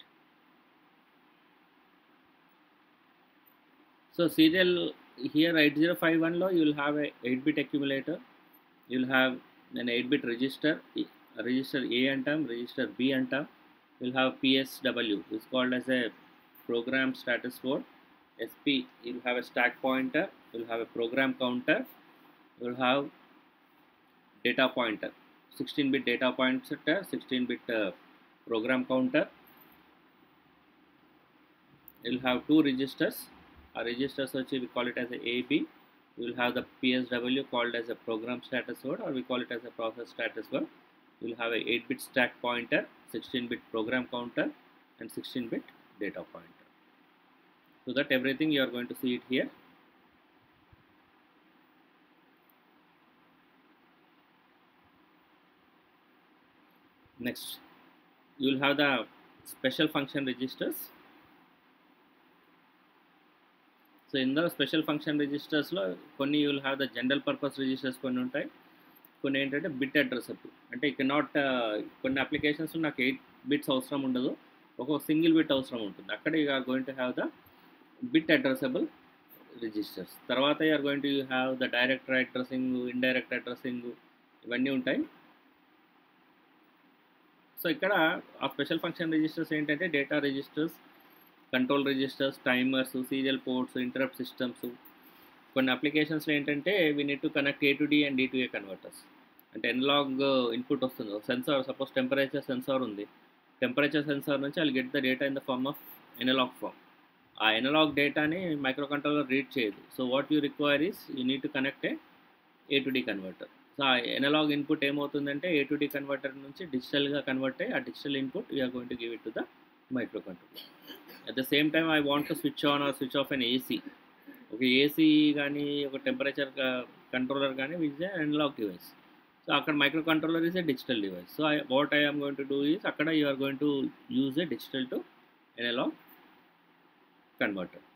So serial here 8051 lo you will have a 8 bit accumulator. You will have an 8 bit register, register A antam, register B antam. You will have PSW is called as a program status word. SP you will have a stack pointer, you will have a program counter, you will have data pointer, 16 bit data pointer, 16 bit uh, program counter. You will have two registers ఆ registers వచ్చి we call it as a AB. We will have the PSW called as a program status word or we call it as a process status word. We will have a 8-bit stack pointer, 16-bit program counter and 16-bit data pointer. So that everything you are going to see it here. Next, you will have the special function registers so ఇందులో స్పెషల్ ఫంక్షన్ రిజిస్టర్స్లో కొన్ని you will have the general purpose registers కొన్ని ఉంటాయి కొన్ని ఏంటంటే బిట్ అడ్రసబుల్ అంటే ఇక నాట్ కొన్ని అప్లికేషన్స్ నాకు ఎయిట్ బిట్స్ అవసరం ఉండదు ఒక సింగిల్ బిట్ అవసరం ఉంటుంది అక్కడ you are going to have the bit addressable registers తర్వాత you are going to have the direct addressing indirect addressing ఇవన్నీ ఉంటాయి సో ఇక్కడ ఆ స్పెషల్ ఫంక్షన్ రిజిస్టర్స్ ఏంటంటే data registers control registers timers serial ports interrupt systems కొన్ని అప్లికేషన్స్లో ఏంటంటే we need to connect A to D and D to A converters అంటే ఎనలాగ్ ఇన్పుట్ వస్తుంది సెన్సార్ సపోజ్ టెంపరేచర్ సెన్సార్ ఉంది టెంపరేచర్ సెన్సార్ నుంచి అది get the data in the form of analog form ఆ ఎనలాగ్ డేటాని మైక్రో కంట్రోలర్ రీడ్ చేయదు so what you require is you need to connect A to D converter so ఆ ఎనలాగ్ ఇన్పుట్ ఏమవుతుందంటే ఏ టు డి కన్వర్టర్ నుంచి డిజిటల్గా కన్వర్ట్ అయ్యి ఆ digital input we're going to give it to the micro controller at the same time I want to switch on or switch off an AC ఒక ఏసీ కానీ ఒక టెంపరేచర్ కంట్రోలర్ కానీ విజ్ అనలాగ్ డివైస్ సో అక్కడ micro controller is a digital device so I what I am going to do is అక్కడ you are going to use a digital to analog converter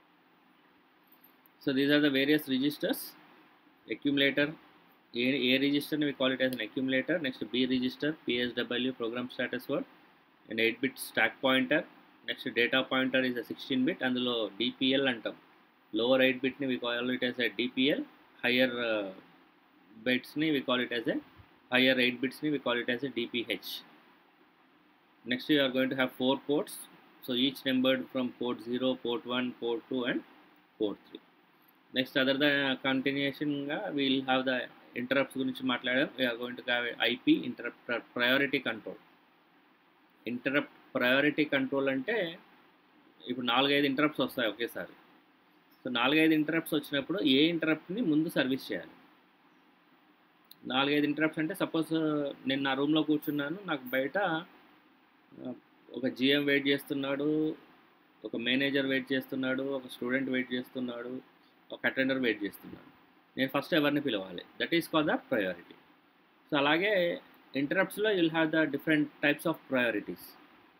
so these are the various registers accumulator A A రిజిస్టర్ని we call it as an accumulator next B register PSW program status word and eight bit stack pointer next data pointer is a sixteen bit అందులో డిపిఎల్ అంటాం లోవర్ ఎయిట్ బిట్ని we call it as a DPL higher బిట్స్ని we call it as a higher eight బిట్స్ని we call it as a DPH next you are going to have four ports so each numbered from port zero port one port two and port three next other the కంటిన్యూషన్గా వీల్ హ్యావ్ ద ఇంటరప్ట్స్ గురించి మాట్లాడాం we're going to have IP interrupt priority control interrupt priority control అంటే ఇప్పుడు నాలుగైదు ఇంటరప్ట్స్ వస్తాయి ఒకేసారి సో నాలుగైదు ఇంటరప్ట్స్ వచ్చినప్పుడు ఏ ఇంటరప్ట్ని ముందు సర్వీస్ చేయాలి నాలుగైదు ఇంటరప్ట్స్ అంటే సపోజ్ నేను నా రూమ్లో కూర్చున్నాను నాకు బయట ఒక జిఎం వెయిట్ చేస్తున్నాడు ఒక మేనేజర్ వెయిట్ చేస్తున్నాడు ఒక స్టూడెంట్ వెయిట్ చేస్తున్నాడు ఒక అటెండర్ వెయిట్ చేస్తున్నాడు నేను ఫస్ట్ ఎవరిని పిలవాలి that is call the priority so అలాగే ఇంటరప్ట్స్లో you'll have the different types of priorities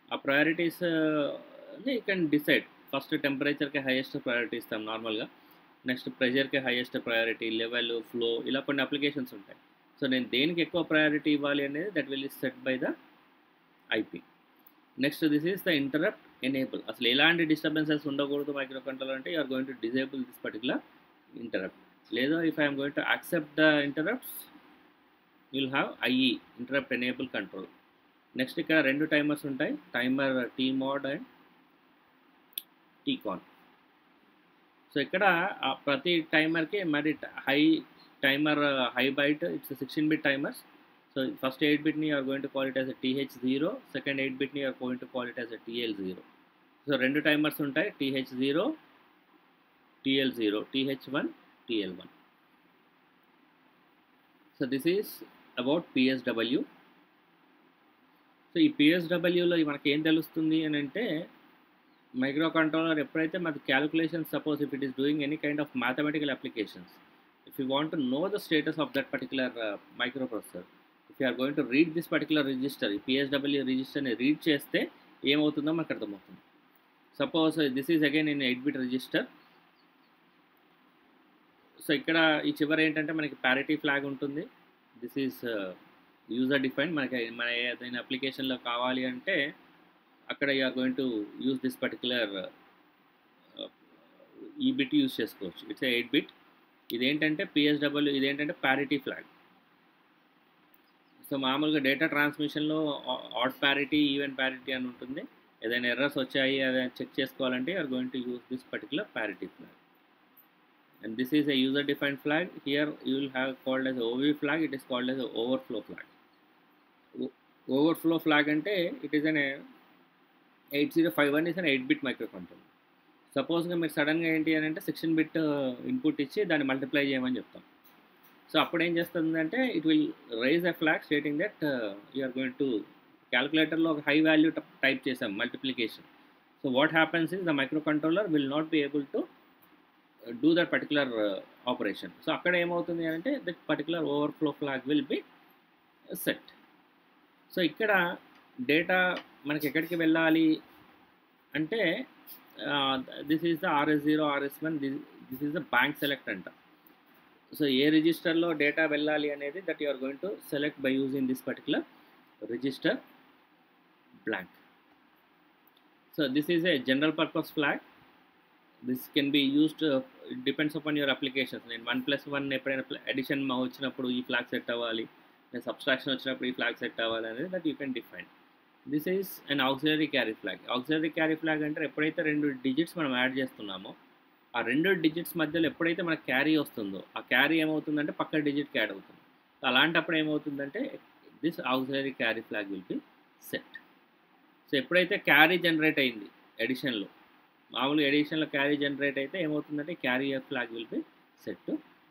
ఆ priorities you can decide first టెంపరేచర్కి హైయెస్ట్ ప్రయారిటీ ఇస్తాం నార్మల్గా నెక్స్ట్ ప్రెషర్కి హైయెస్ట్ ప్రయారిటీ లెవెల్ ఫ్లో ఇలా కొన్ని అప్లికేషన్స్ ఉంటాయి సో నేను దేనికి ఎక్కువ ప్రయారిటీ ఇవ్వాలి అనేది that will is set by the IP next this is the interrupt enable అసలు ఎలాంటి డిస్టర్బెన్సెస్ ఉండకూడదు మైక్రో కంట్రోలర్ అంటే you're going to disable this particular interrupt లేదా if I'm going to accept the interrupts will have IE interrupt enable control next ఇక్కడ రెండు టైమర్స్ ఉంటాయి timer T mode and TCON so ఇక్కడ ప్రతి టైమర్కి మరి high timer high byte it's sixteen bit timers so first eight బిట్ని are going to call it as a TH zero second eight బిట్ని are going to call it as a TL zero so రెండు టైమర్స్ ఉంటాయి TH zero TL zero TH one TL one so this is about PSW so ఈ పిఎస్డబ్ల్యూలో మనకి ఏం తెలుస్తుంది అని అంటే మైక్రో కంట్రోలర్ ఎప్పుడైతే మనకి calculation suppose if it is doing any kind of mathematical applications if you want to know the status of that particular micro processor if you are going to read this particular register ఈ పిఎస్డబ్ల్యూ రిజిస్టర్ని రీడ్ చేస్తే ఏమవుతుందో మనకు అర్థమవుతుంది suppose this is again in eight bit register so ఇక్కడ ఈ చివరి ఏంటంటే మనకి ప్యారిటీ ఫ్లాగ్ ఉంటుంది దిస్ ఈజ్ యూజర్ డిఫైన్ మనకి మన ఏదైనా అప్లికేషన్లో కావాలి అంటే అక్కడ you're going to use this particular ఈ బిట్ యూజ్ చేసుకోవచ్చు ఇట్స్ ఎయిట్ బిట్ ఇదేంటంటే పిఎస్డబ్ల్యూ ఇదేంటంటే ప్యారిటీ ఫ్లాగ్ సో మామూలుగా డేటా ట్రాన్స్మిషన్లో ఆడ్ ప్యారిటీ ఈవెన్ ప్యారిటీ అని ఉంటుంది ఏదైనా ఎర్రర్స్ వచ్చాయి అవి చెక్ చేసుకోవాలంటే are going to use this particular parity flag and this is a user defined flag here you will have called as OV flag it is called as overflow flag overflow flag అంటే it is an eight zero five one is an eight bit micro control సపోజ్గా మీరు సడన్గా ఏంటి అని అంటే సిక్స్టీన్ బిట్ ఇన్పుట్ ఇచ్చి దాన్ని మల్టిప్లై చేయమని చెప్తాం సో అప్పుడు ఏం చేస్తుందంటే it will raise a flag stating that you are going to క్యాలిక్యులేటర్లో ఒక హై వాల్యూ టైప్ చేసాం multiplication so what happens is the micro controller will not be able to do that particular operation so అక్కడ ఏమవుతుంది అంటే that particular overflow flag will be set so ఇక్కడ డేటా మనకి ఎక్కడికి వెళ్ళాలి అంటే this is the RS zero RS one this is the bank select అంట సో ఏ రిజిస్టర్లో డేటా వెళ్ళాలి అనేది that you are going to select by using this particular register blank so this is a general purpose flag this can be used depends upon your applications నేను వన్ ప్లస్ వన్ ఎప్పుడైనా అడిషన్ వచ్చినప్పుడు ఈ ఫ్లాగ్ సెట్ అవ్వాలి నేను సబ్స్ట్రాక్షన్ వచ్చినప్పుడు ఈ ఫ్లాగ్ సెట్ అవ్వాలి అనేది that you can define this is an auxiliary carry flag auxiliary carry flag అంటే ఎప్పుడైతే రెండు డిజిట్స్ మనం యాడ్ చేస్తున్నామో ఆ రెండు డిజిట్స్ మధ్యలో ఎప్పుడైతే మనకు క్యారీ వస్తుందో ఆ క్యారీ ఏమవుతుందంటే పక్క డిజిట్కి యాడ్ అవుతుంది అలాంటప్పుడు ఏమవుతుందంటే this auxiliary carry flag will be set so ఎప్పుడైతే క్యారీ జనరేట్ అయింది ఎడిషన్లో మామూలుగా ఎడిషన్లో క్యారీ జనరేట్ అయితే ఏమవుతుందంటే carry flag will be set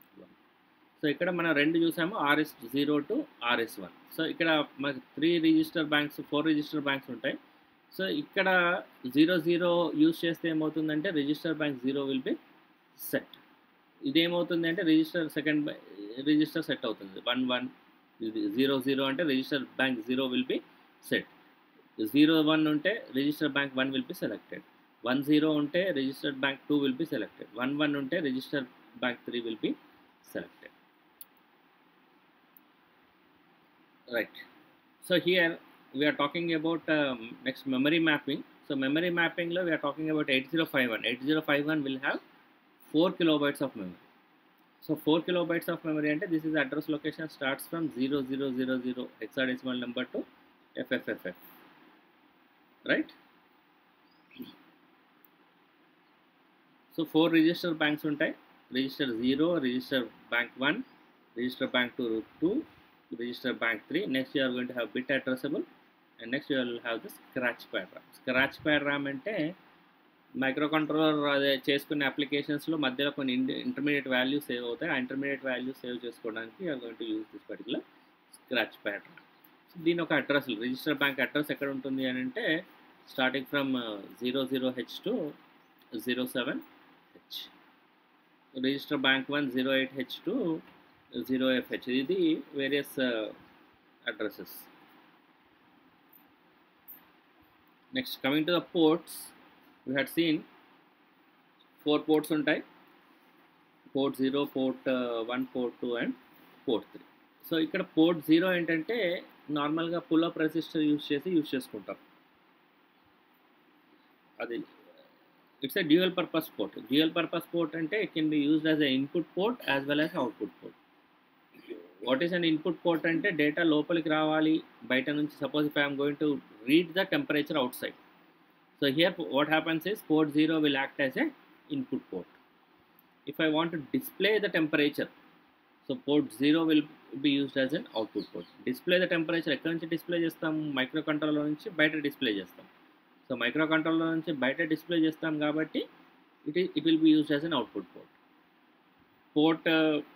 so ఇక్కడ మనం రెండు చూసాము RS zero to RS one so ఇక్కడ మనకి three register banks four register banks ఉంటాయి సో ఇక్కడ జీరో జీరో యూజ్ చేస్తే ఏమవుతుందంటే register bank zero will be set ఇదేమవుతుంది అంటే రిజిస్టర్ సెకండ్ రిజిస్టర్ సెట్ అవుతుంది వన్ వన్ జీరో జీరో అంటే register bank zero will be set zero one ఉంటే register bank one will be selected one zero ఉంటే registered bank two will be selected one one ఉంటే register bank three will be selected right so here we are talking about um, next memory mapping so memory mapping lo we are talking about 8051 8051 will have 4 kilobytes of memory so 4 kilobytes of memory ante this is address location starts from 0000 hexadecimal number to ffff right so four register banks ఉంటాయి register 0 register bank 1 register bank 2 2 register bank 3 next you are going to have bit addressable and next you will have the scratch pad ram scratch pad ram అంటే మైక్రో కంట్రోలర్ అదే చేసుకునే అప్లికేషన్స్లో మధ్యలో కొన్ని ఇంటర్మీడియట్ వాల్యూ సేవ్ అవుతాయి ఆ ఇంటర్మీడియట్ వాల్యూ సేవ్ చేసుకోవడానికి you are going to use this particular scratch pad so దీని ఒక అడ్రస్ రిజిస్టర్ బ్యాంక్ అడ్రస్ ఎక్కడ ఉంటుంది అని అంటే starting from zero zero H to zero seven H register bank one zero eight H to zero F H ఇది various addresses next coming to the ports we had seen four ports ఉంటాయి port zero port one port two and port three so ఇక్కడ పోర్ట్ జీరో ఏంటంటే నార్మల్గా పుల్ అప్ రెసిస్టర్ యూజ్ చేసి యూజ్ చేసుకుంటాం అది it's a dual purpose port dual purpose port అంటే it can be used as a input port as well as output port what is an input port అంటే డేటా లోపలికి రావాలి బయట నుంచి suppose if I'm going to read the temperature outside so here what happens is port zero will act as a input port if I want to display the temperature, so port 0 will be used as an output port. Display the temperature ఎక్కడి నుంచి డిస్ప్లే చేస్తాం మైక్రో కంట్రోలర్ నుంచి బయట డిస్ప్లే చేస్తాం సో మైక్రో కంట్రోలర్ నుంచి బయట డిస్ప్లే చేస్తాం కాబట్టి it it will be used as an output port port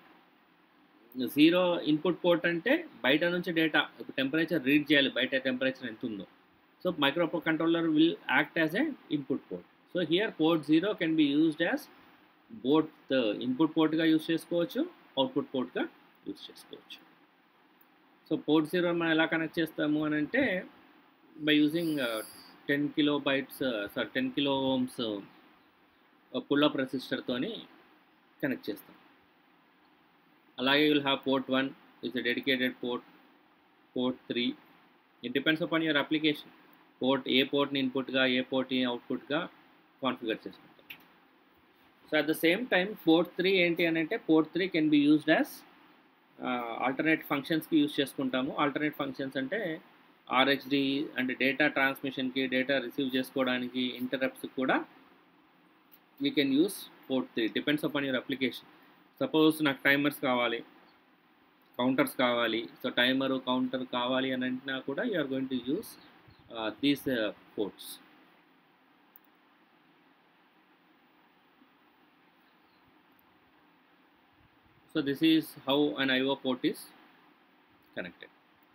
zero input port అంటే బయట నుంచి డేటా ఇప్పుడు టెంపరేచర్ రీడ్ చేయాలి బయట టెంపరేచర్ ఎంత ఉందో so micro controller will act as a input port so here port zero can be used as both input పోర్ట్గా యూస్ చేసుకోవచ్చు అవుట్పుట్ పోర్ట్గా యూస్ చేసుకోవచ్చు సో పోర్ట్ జీరో మనం ఎలా కనెక్ట్ చేస్తాము అని అంటే by using ten kilo bytes sorry ten kilo ohms pull up రెసిస్టర్తోని కనెక్ట్ చేస్తాం అలాగే will have port one is dedicated port port three it depends upon your application port ఏ పోర్ట్ని ఇన్పుట్గా ఏ పోర్ట్ని అవుట్పుట్గా కాన్ఫిగర్ చేసుకుంటాం so at the same time port three ఏంటి అని అంటే port three can be used as alternate ఫంక్షన్స్కి యూజ్ చేసుకుంటాము ఆల్టర్నేట్ ఫంక్షన్స్ అంటే ఆర్హెచ్డి అంటే డేటా ట్రాన్స్మిషన్కి డేటా రిసీవ్ చేసుకోవడానికి ఇంటరప్ట్స్ కూడా we can use port three depends upon your application suppose నాకు టైమర్స్ కావాలి కౌంటర్స్ కావాలి సో టైమరు కౌంటర్ కావాలి అని అంటున్నా కూడా you are going to use these ports So this is how an IO port is connected.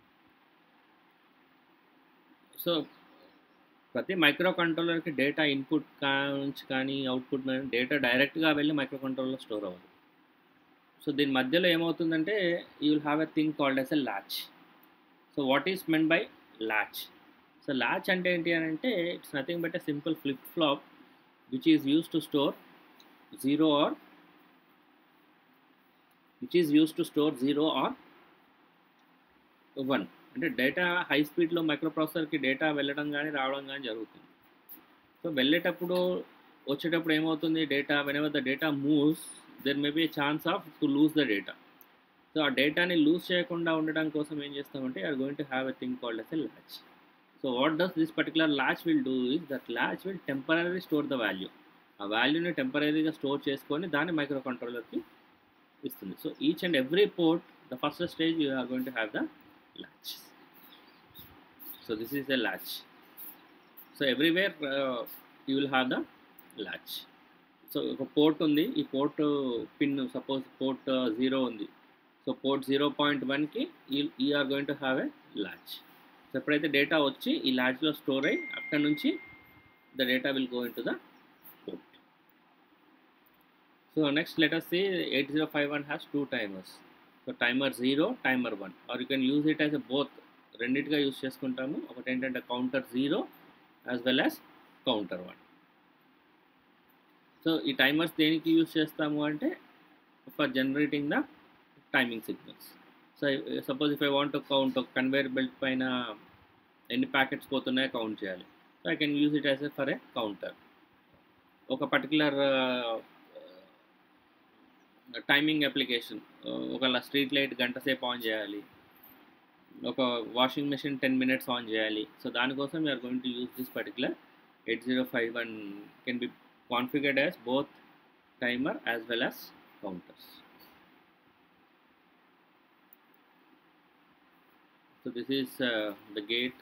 So ప్రతి మైక్రో కంట్రోలర్కి డేటా ఇన్పుట్ కా నుంచి కానీ అవుట్పుట్ డేటా డైరెక్ట్గా వెళ్ళి మైక్రో కంట్రోలర్లో స్టోర్ అవ్వదు సో దీని మధ్యలో ఏమవుతుందంటే you will have a thing called as a latch so what is men by latch so latch అంటే ఏంటి అని అంటే it's nothing but a simple flip flop which is use to store zero or which is use to store zero or one అంటే డేటా హై స్పీడ్లో మైక్రో ప్రాసెసర్కి డేటా వెళ్ళడం కానీ రావడం కానీ జరుగుతుంది సో వెళ్ళేటప్పుడు వచ్చేటప్పుడు ఏమవుతుంది data whenever the data moves there may be chance of to lose the data so ఆ డేటాని లూజ్ చేయకుండా ఉండడం కోసం ఏం చేస్తామంటే are going to have a thing called as a latch so what does this particular latch will do is that latch will temporary store the value ఆ వాల్యూని టెంపరీగా స్టోర్ చేసుకొని దాన్ని మైక్రో కంట్రోలర్కి ఇస్తుంది so each and every port the first stage you are going to have the latch so this is a latch so everywhere uh, you will have the latch so ఒక పోర్ట్ ఉంది ఈ port pin suppose port zero ఉంది సో పోర్ట్ జీరో పాయింట్ వన్కి ఈ are going to have a latch so ఎప్పుడైతే డేటా వచ్చి ఈ ల్యాచ్లో స్టోర్ అయ్యి అక్కడ నుంచి the data will go into the port so next letter C eight zero five one has two timers so timer zero timer one or you can use it as a both రెండింటిగా use చేసుకుంటాము ఒకటి ఏంటంటే counter zero as well as counter one so ఈ టైమర్స్ దేనికి యూజ్ చేస్తాము అంటే for generating the timing signals so suppose if I want count ఒక కన్వేర్ బెల్ట్ పైన ఎన్ని ప్యాకెట్స్ పోతున్నాయో కౌంట్ చేయాలి so I can use it as a for a counter ఒక పర్టికులర్ టైమింగ్ అప్లికేషన్ ఒకవేళ స్ట్రీట్ లైట్ గంట సేపు ఆన్ చేయాలి ఒక washing machine ten minutes on చేయాలి సో దానికోసం you are going to use this particular eight zero five one can be configured as both timer as well as counters so this is the gate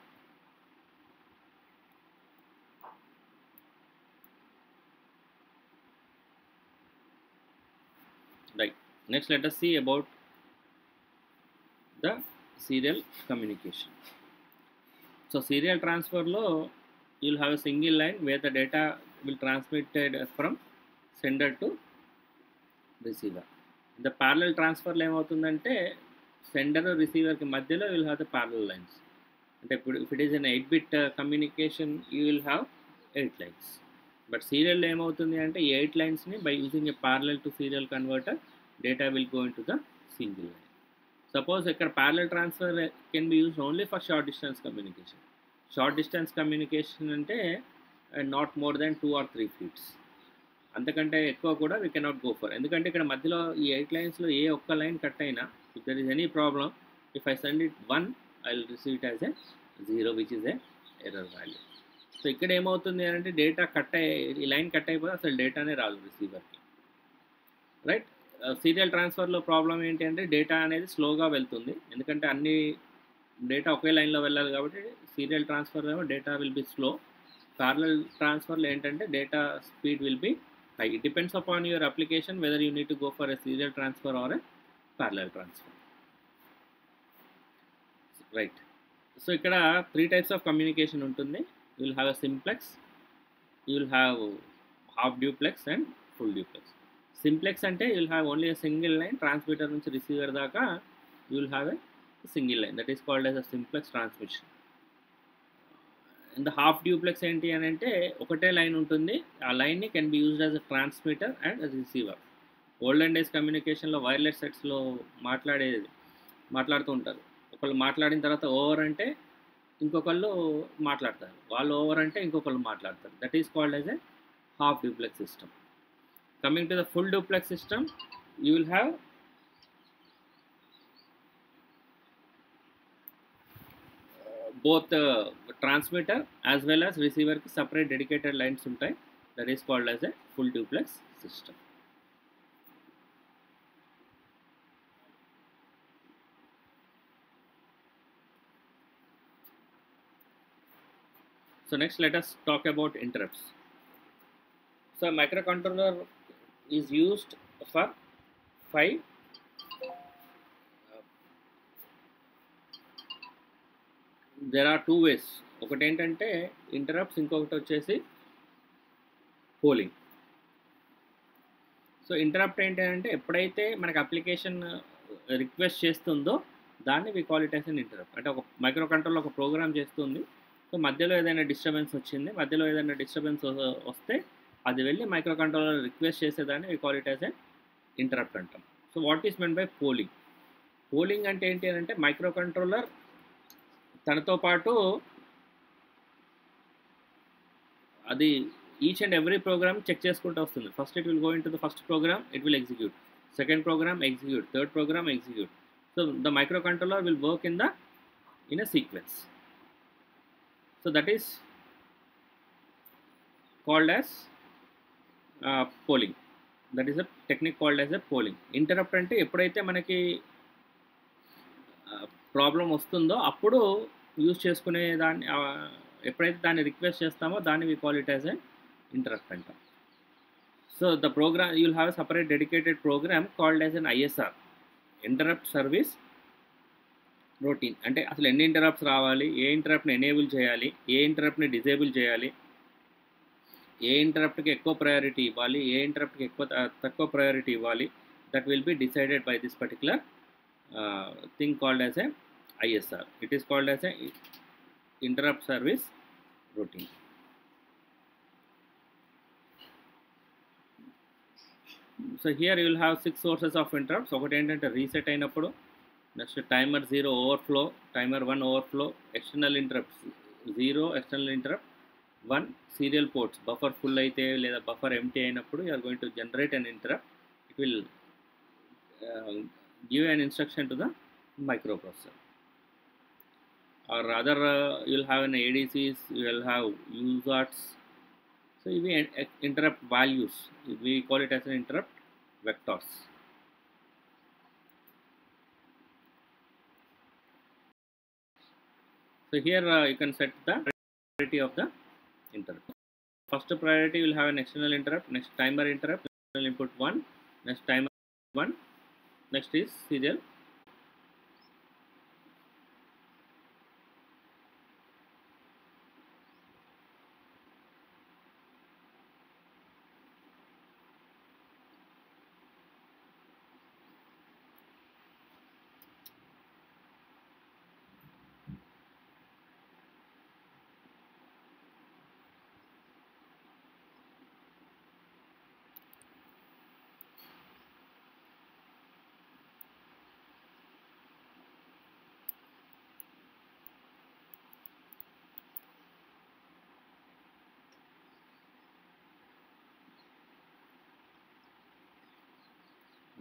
right next let us see about the serial communication so serial transfer lo you'll have a single line where the data will transmitted from sender to receiver the parallel transfer లో ఏమవుతుందంటే సెండర్ రిసీవర్కి మధ్యలో will have the parallel lines అంటే ఇప్పుడు if it is an eight bit communication you will have eight lines but సీరియల్లో ఏమవుతుంది అంటే ఈ ఎయిట్ లైన్స్ని by using a parallel to serial converter data will go into the single line suppose ఇక్కడ parallel transfer can be use only for short distance communication short distance communication అంటే not more than two or three feets అంతకంటే ఎక్కువ కూడా వీ కెనాట్ గో ఫర్ ఎందుకంటే ఇక్కడ మధ్యలో ఈ ఎయిట్ లైన్స్లో ఏ ఒక్క లైన్ కట్ అయినా if there is any problem if I send it one I will receive it as a zero which is a error value so ఇక్కడ ఏమవుతుంది అంటే డేటా కట్ అయ్యి ఈ లైన్ కట్ అయిపోతే అసలు డేటానే రాదు రిసీవర్కి రైట్ సీరియల్ ట్రాన్స్ఫర్లో ప్రాబ్లం ఏంటి అంటే డేటా అనేది స్లోగా వెళ్తుంది ఎందుకంటే అన్ని డేటా ఒకే లైన్లో వెళ్ళాలి కాబట్టి సీరియల్ ట్రాన్స్ఫర్ ఏమో data will be slow parallel ట్రాన్స్ఫర్లో ఏంటంటే data speed will be high it depends upon your application whether you need to go for a serial transfer or a parallel transfer right so ఇక్కడ త్రీ టైప్స్ ఆఫ్ కమ్యూనికేషన్ ఉంటుంది you will have a simplex you will have half duplex and full duplex simplex అంటే you will have only a single line transmitter నుంచి రిసీవర్ దాకా you will have a single line that is called as a simplex transmission in the half duplex ఏంటి అని అంటే ఒకటే లైన్ ఉంటుంది ఆ లైన్ని can be used as a transmitter and receiver olden days కమ్యూనికేషన్లో వైర్లెస్ సెట్స్లో మాట్లాడేది మాట్లాడుతూ ఉంటారు ఒకళ్ళు మాట్లాడిన తర్వాత ఓవర్ అంటే ఇంకొకళ్ళు మాట్లాడతారు వాళ్ళు ఓవర్ అంటే ఇంకొకళ్ళు మాట్లాడతారు that is called as a half duplex system coming to the full duplex system you will have both uh, transmitter as well as receiver కి separate dedicated lines ఉంటాయి that is called as a full duplex system so next let us talk about interrupts so microcontroller is used for five there are two ways ఒకటి ఏంటంటే ఇంటరప్ట్స్ ఇంకొకటి వచ్చేసి పోలింగ్ సో ఇంటరప్ట్ ఏంటి అంటే ఎప్పుడైతే మనకి అప్లికేషన్ రిక్వెస్ట్ చేస్తుందో దాన్ని we call it as an interrupt అంటే ఒక మైక్రో కంట్రోల్ ఒక ప్రోగ్రామ్ చేస్తుంది సో మధ్యలో ఏదైనా డిస్టర్బెన్స్ వచ్చింది మధ్యలో ఏదైనా డిస్టర్బెన్స్ వస్తే అది వెళ్ళి మైక్రో కంట్రోలర్ రిక్వెస్ట్ చేసేదాన్ని we call it as an interrupt అంటాం so what is men by polling polling అంటే ఏంటి అని అంటే మైక్రో కంట్రోలర్ తనతో పాటు అది each and every program check చేసుకుంటూ వస్తుంది first it will go into the first program it will execute second program execute third program execute so the micro controller will work in the in a sequence so that is called as polling that is a technique called as a polling interrupt అంటే ఎప్పుడైతే మనకి ప్రాబ్లం వస్తుందో అప్పుడు యూజ్ చేసుకునే దాన్ని ఎప్పుడైతే దాన్ని రిక్వెస్ట్ చేస్తామో దాన్ని we call it as a interrupt అంటాం so the program you will have separate dedicated program called as an ISR interrupt service routine అంటే అసలు ఎన్ని ఇంటరప్ట్స్ రావాలి ఏ ఇంటరప్ట్ని ఎనేబుల్ చేయాలి ఏ ఇంటరప్ట్ని డిజేబుల్ చేయాలి ఏ ఇంటరప్ట్కి ఎక్కువ ప్రయారిటీ ఇవ్వాలి ఏ ఇంటరప్ట్కి ఎక్కువ తక్కువ ప్రయారిటీ ఇవ్వాలి that will be decided by this particular uh, thing called as a ISR. It is called as a interrupt service routine. So here you will have six sources of interrupts. ఒకటి ఏంటంటే రీసెట్ అయినప్పుడు next timer zero overflow timer one overflow external interrupts zero external interrupt one serial ports buffer full అయితే లేదా బఫర్ ఎంటీ అయినప్పుడు you are going to generate an interrupt it will give an instruction to the microprocessor or rather uh, you'll have an ADCs you will have UARTs so we interrupt values we call it as an interrupt vectors so here uh, you can set the priority of the interrupt first priority will have an external interrupt next timer interrupt external input 1 next timer 1 next is serial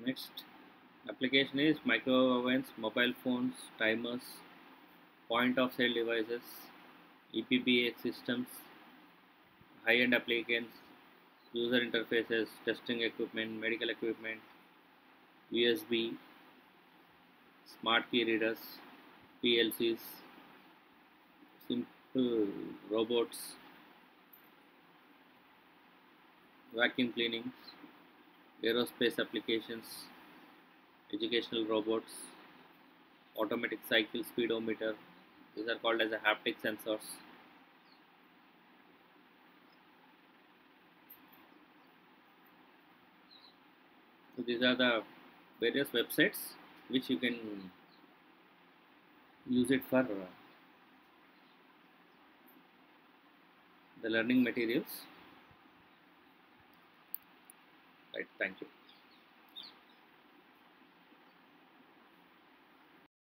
Next application is micro ovens, mobile phones, timers, point of sale devices, EPBX systems, high end applications, user interfaces, testing equipment, medical equipment, USB, smart key readers, PLCs, simple robots, vacuum cleaning, aerospace applications, educational robots, automatic cycle speedometer. These are called as a haptic sensors. So these are the various websites which you can use it for uh, the learning materials. Right, thank you.